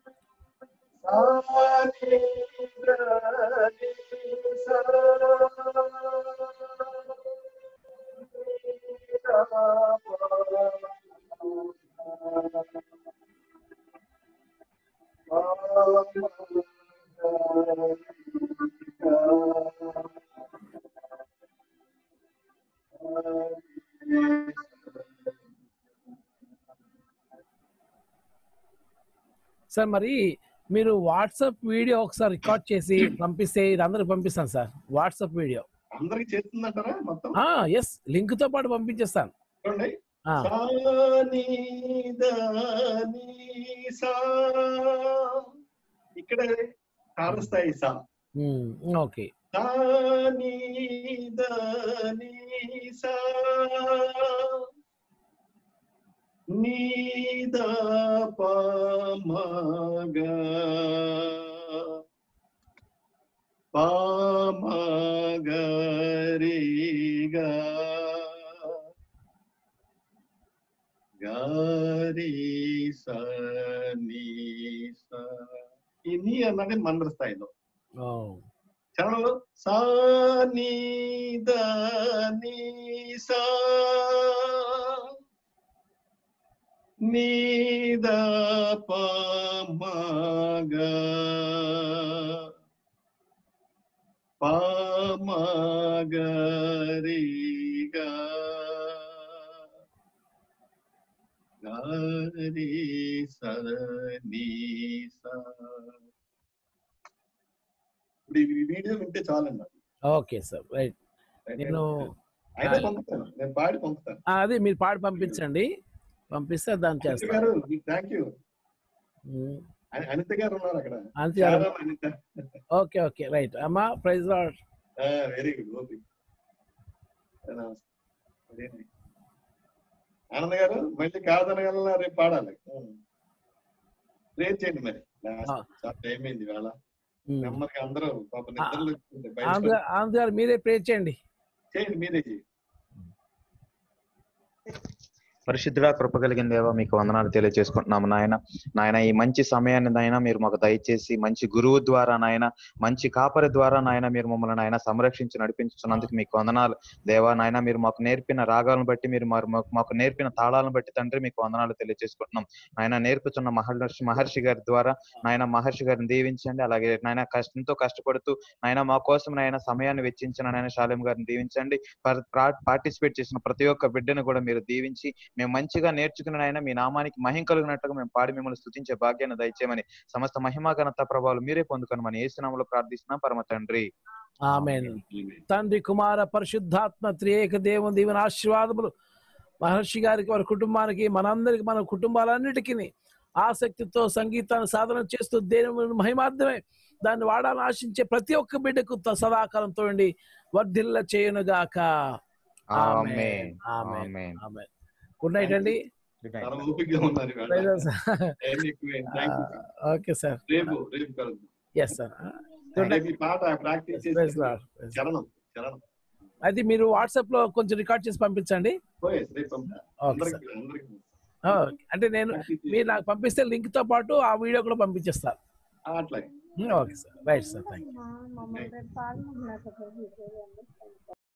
సార్ మరి మీరు వాట్సాప్ వీడియో ఒకసారి రికార్డ్ చేసి పంపిస్తే ఇది అందరికి పంపిస్తాను సార్ వాట్సాప్ వీడియో అందరికి చేస్తుందంటారా మొత్తం ఎస్ లింక్ తో పాటు పంపించేస్తాను చూడండి ఆ, సాని దాని సా ఇక్కడ తారస్థాయి సా ఉమ్, ఓకే దాని దాని సా నీద పమగ పమగరిగా గారి సని స ఈ నీ అన్నది మంద్ర స్థాయిలో ఓ చరణంలో సా నీ ద నీ సా నీ ద ప మ గ ప మ గ రి గ గ రి స ని స ఇప్పుడు ఈ వీడియో వింటే చాలండి నాకు. ఓకే సార్ రైట్ నేను అయితే పంపుతాను నేను పాడి పంపుతాను ఆ, అదే మీరు పాడి పంపించండి పంపిస్తే దాన్ని అనిత చేస్తాను గారు థ్యాంక్ యూ ఉమ్, అనిత గారు ఉన్నారు అక్కడ అంతే గారు. చాలా అనిత ఓకే ఓకే రైట్ అమ్మా ప్రైజ్ లాడ్ వెరీ గుడ్ ఓపి అదేంటి ఆనంద్ గారు మళ్ళీ కాదనగల రేపు పాడాలి ప్రే చేయండి మరి లాస్ట్ ఆ. చాలా టైం అయింది వేళ నెమ్మదిగా అందరూ పాప ఆ. నిద్రలో బయట ఆనంద్ గారు- ఆనంద్ గారు మీరే ప్రే చేయండి చేయండి మీరే చేయండి పరిశుద్ధుడా కృప కలిగిన దేవా మీకు వందనాలు తెలియజేసుకుంటున్నాము నాయన నాయన ఈ మంచి సమయాన్ని నాయన మీరు మాకు దయచేసి మంచి గురువు ద్వారా నాయన మంచి కాపరి ద్వారా నాయన మీరు మమ్మల్ని నాయన సంరక్షించి నడిపించుతున్నందుకు మీకు వందనాలు దేవా నాయన మీరు మాకు నేర్పిన రాగాలను బట్టి మీరు మరి మాకు- మాకు నేర్పిన తాళాలను బట్టి తండ్రి మీకు వందనాలు తెలియజేసుకుంటున్నాం నాయన నేర్పుతున్న మహర్షి మహర్షి గారి ద్వారా నాయన మహర్షి గారిని దీవించండి అలాగే నాయన కష్టంతో కష్టపడుతూ నాయన మా కోసం నాయన సమయాన్ని వెచ్చించిన నాయన శాలేం గారిని దీవించండి పార్టిసిపేట్ చేసిన ప్రతి ఒక్క బిడ్డను కూడా మీరు దీవించి మేము మంచిగా నేర్చుకున్న ఆయన మీ నామానికి మహిం కలిగినట్టుగా మేము పాడి మిమ్మల్ని స్తుతించే భాగ్యాన్ని దయచేయమని సమస్త మహిమా ఘనత ప్రభావాలు మీరే పొందుకొని మన ఏసునామలో ప్రార్థిస్తున్నాం పరమ తండ్రి ఆమెన్ తండ్రి కుమార పరిశుద్ధాత్మ త్రియేక దేవుని దీవెన ఆశీర్వాదములు మహర్షి గారికి వారి కుటుంబానికి మనందరికి మన కుటుంబాలన్నిటికీ ఆసక్తితో సంగీతాన్ని సాధన చేస్తూ దేవుని మహిమార్థమే దాన్ని వాడాలని ఆశించే ప్రతి ఒక్క బిడ్డకు త- సదాకాలంతో ఉండి వర్ధిల్ల చేయనుగాక amen amen amen amen good night అండి చాలా ఓపికగా ఉన్నారు ఇవాళ. టైం ఎక్కువైంది. Thank you. ఓకే సార్ రేపు రేపు కలుద్దాం ఎస్ సార్ గుడ్ రేపు ఈ పాట ప్రాక్టీస్ నైట్ చేసి చరణం చరణం అది మీరు వాట్సాప్ లో కొంచెం రికార్డ్ చేసి పంపించండి ఓకే రేపు పంపుతా. ఓకే సార్ అందరికి అందరికి ఆ, అంటే నేను మీరు నాకు పంపిస్తే లింక్ తో పాటు ఆ వీడియో కూడా పంపించేస్తారు ఆ, అట్లాగే okay sir right sir thank you మమ్మల్ని పాల్గొన్నారు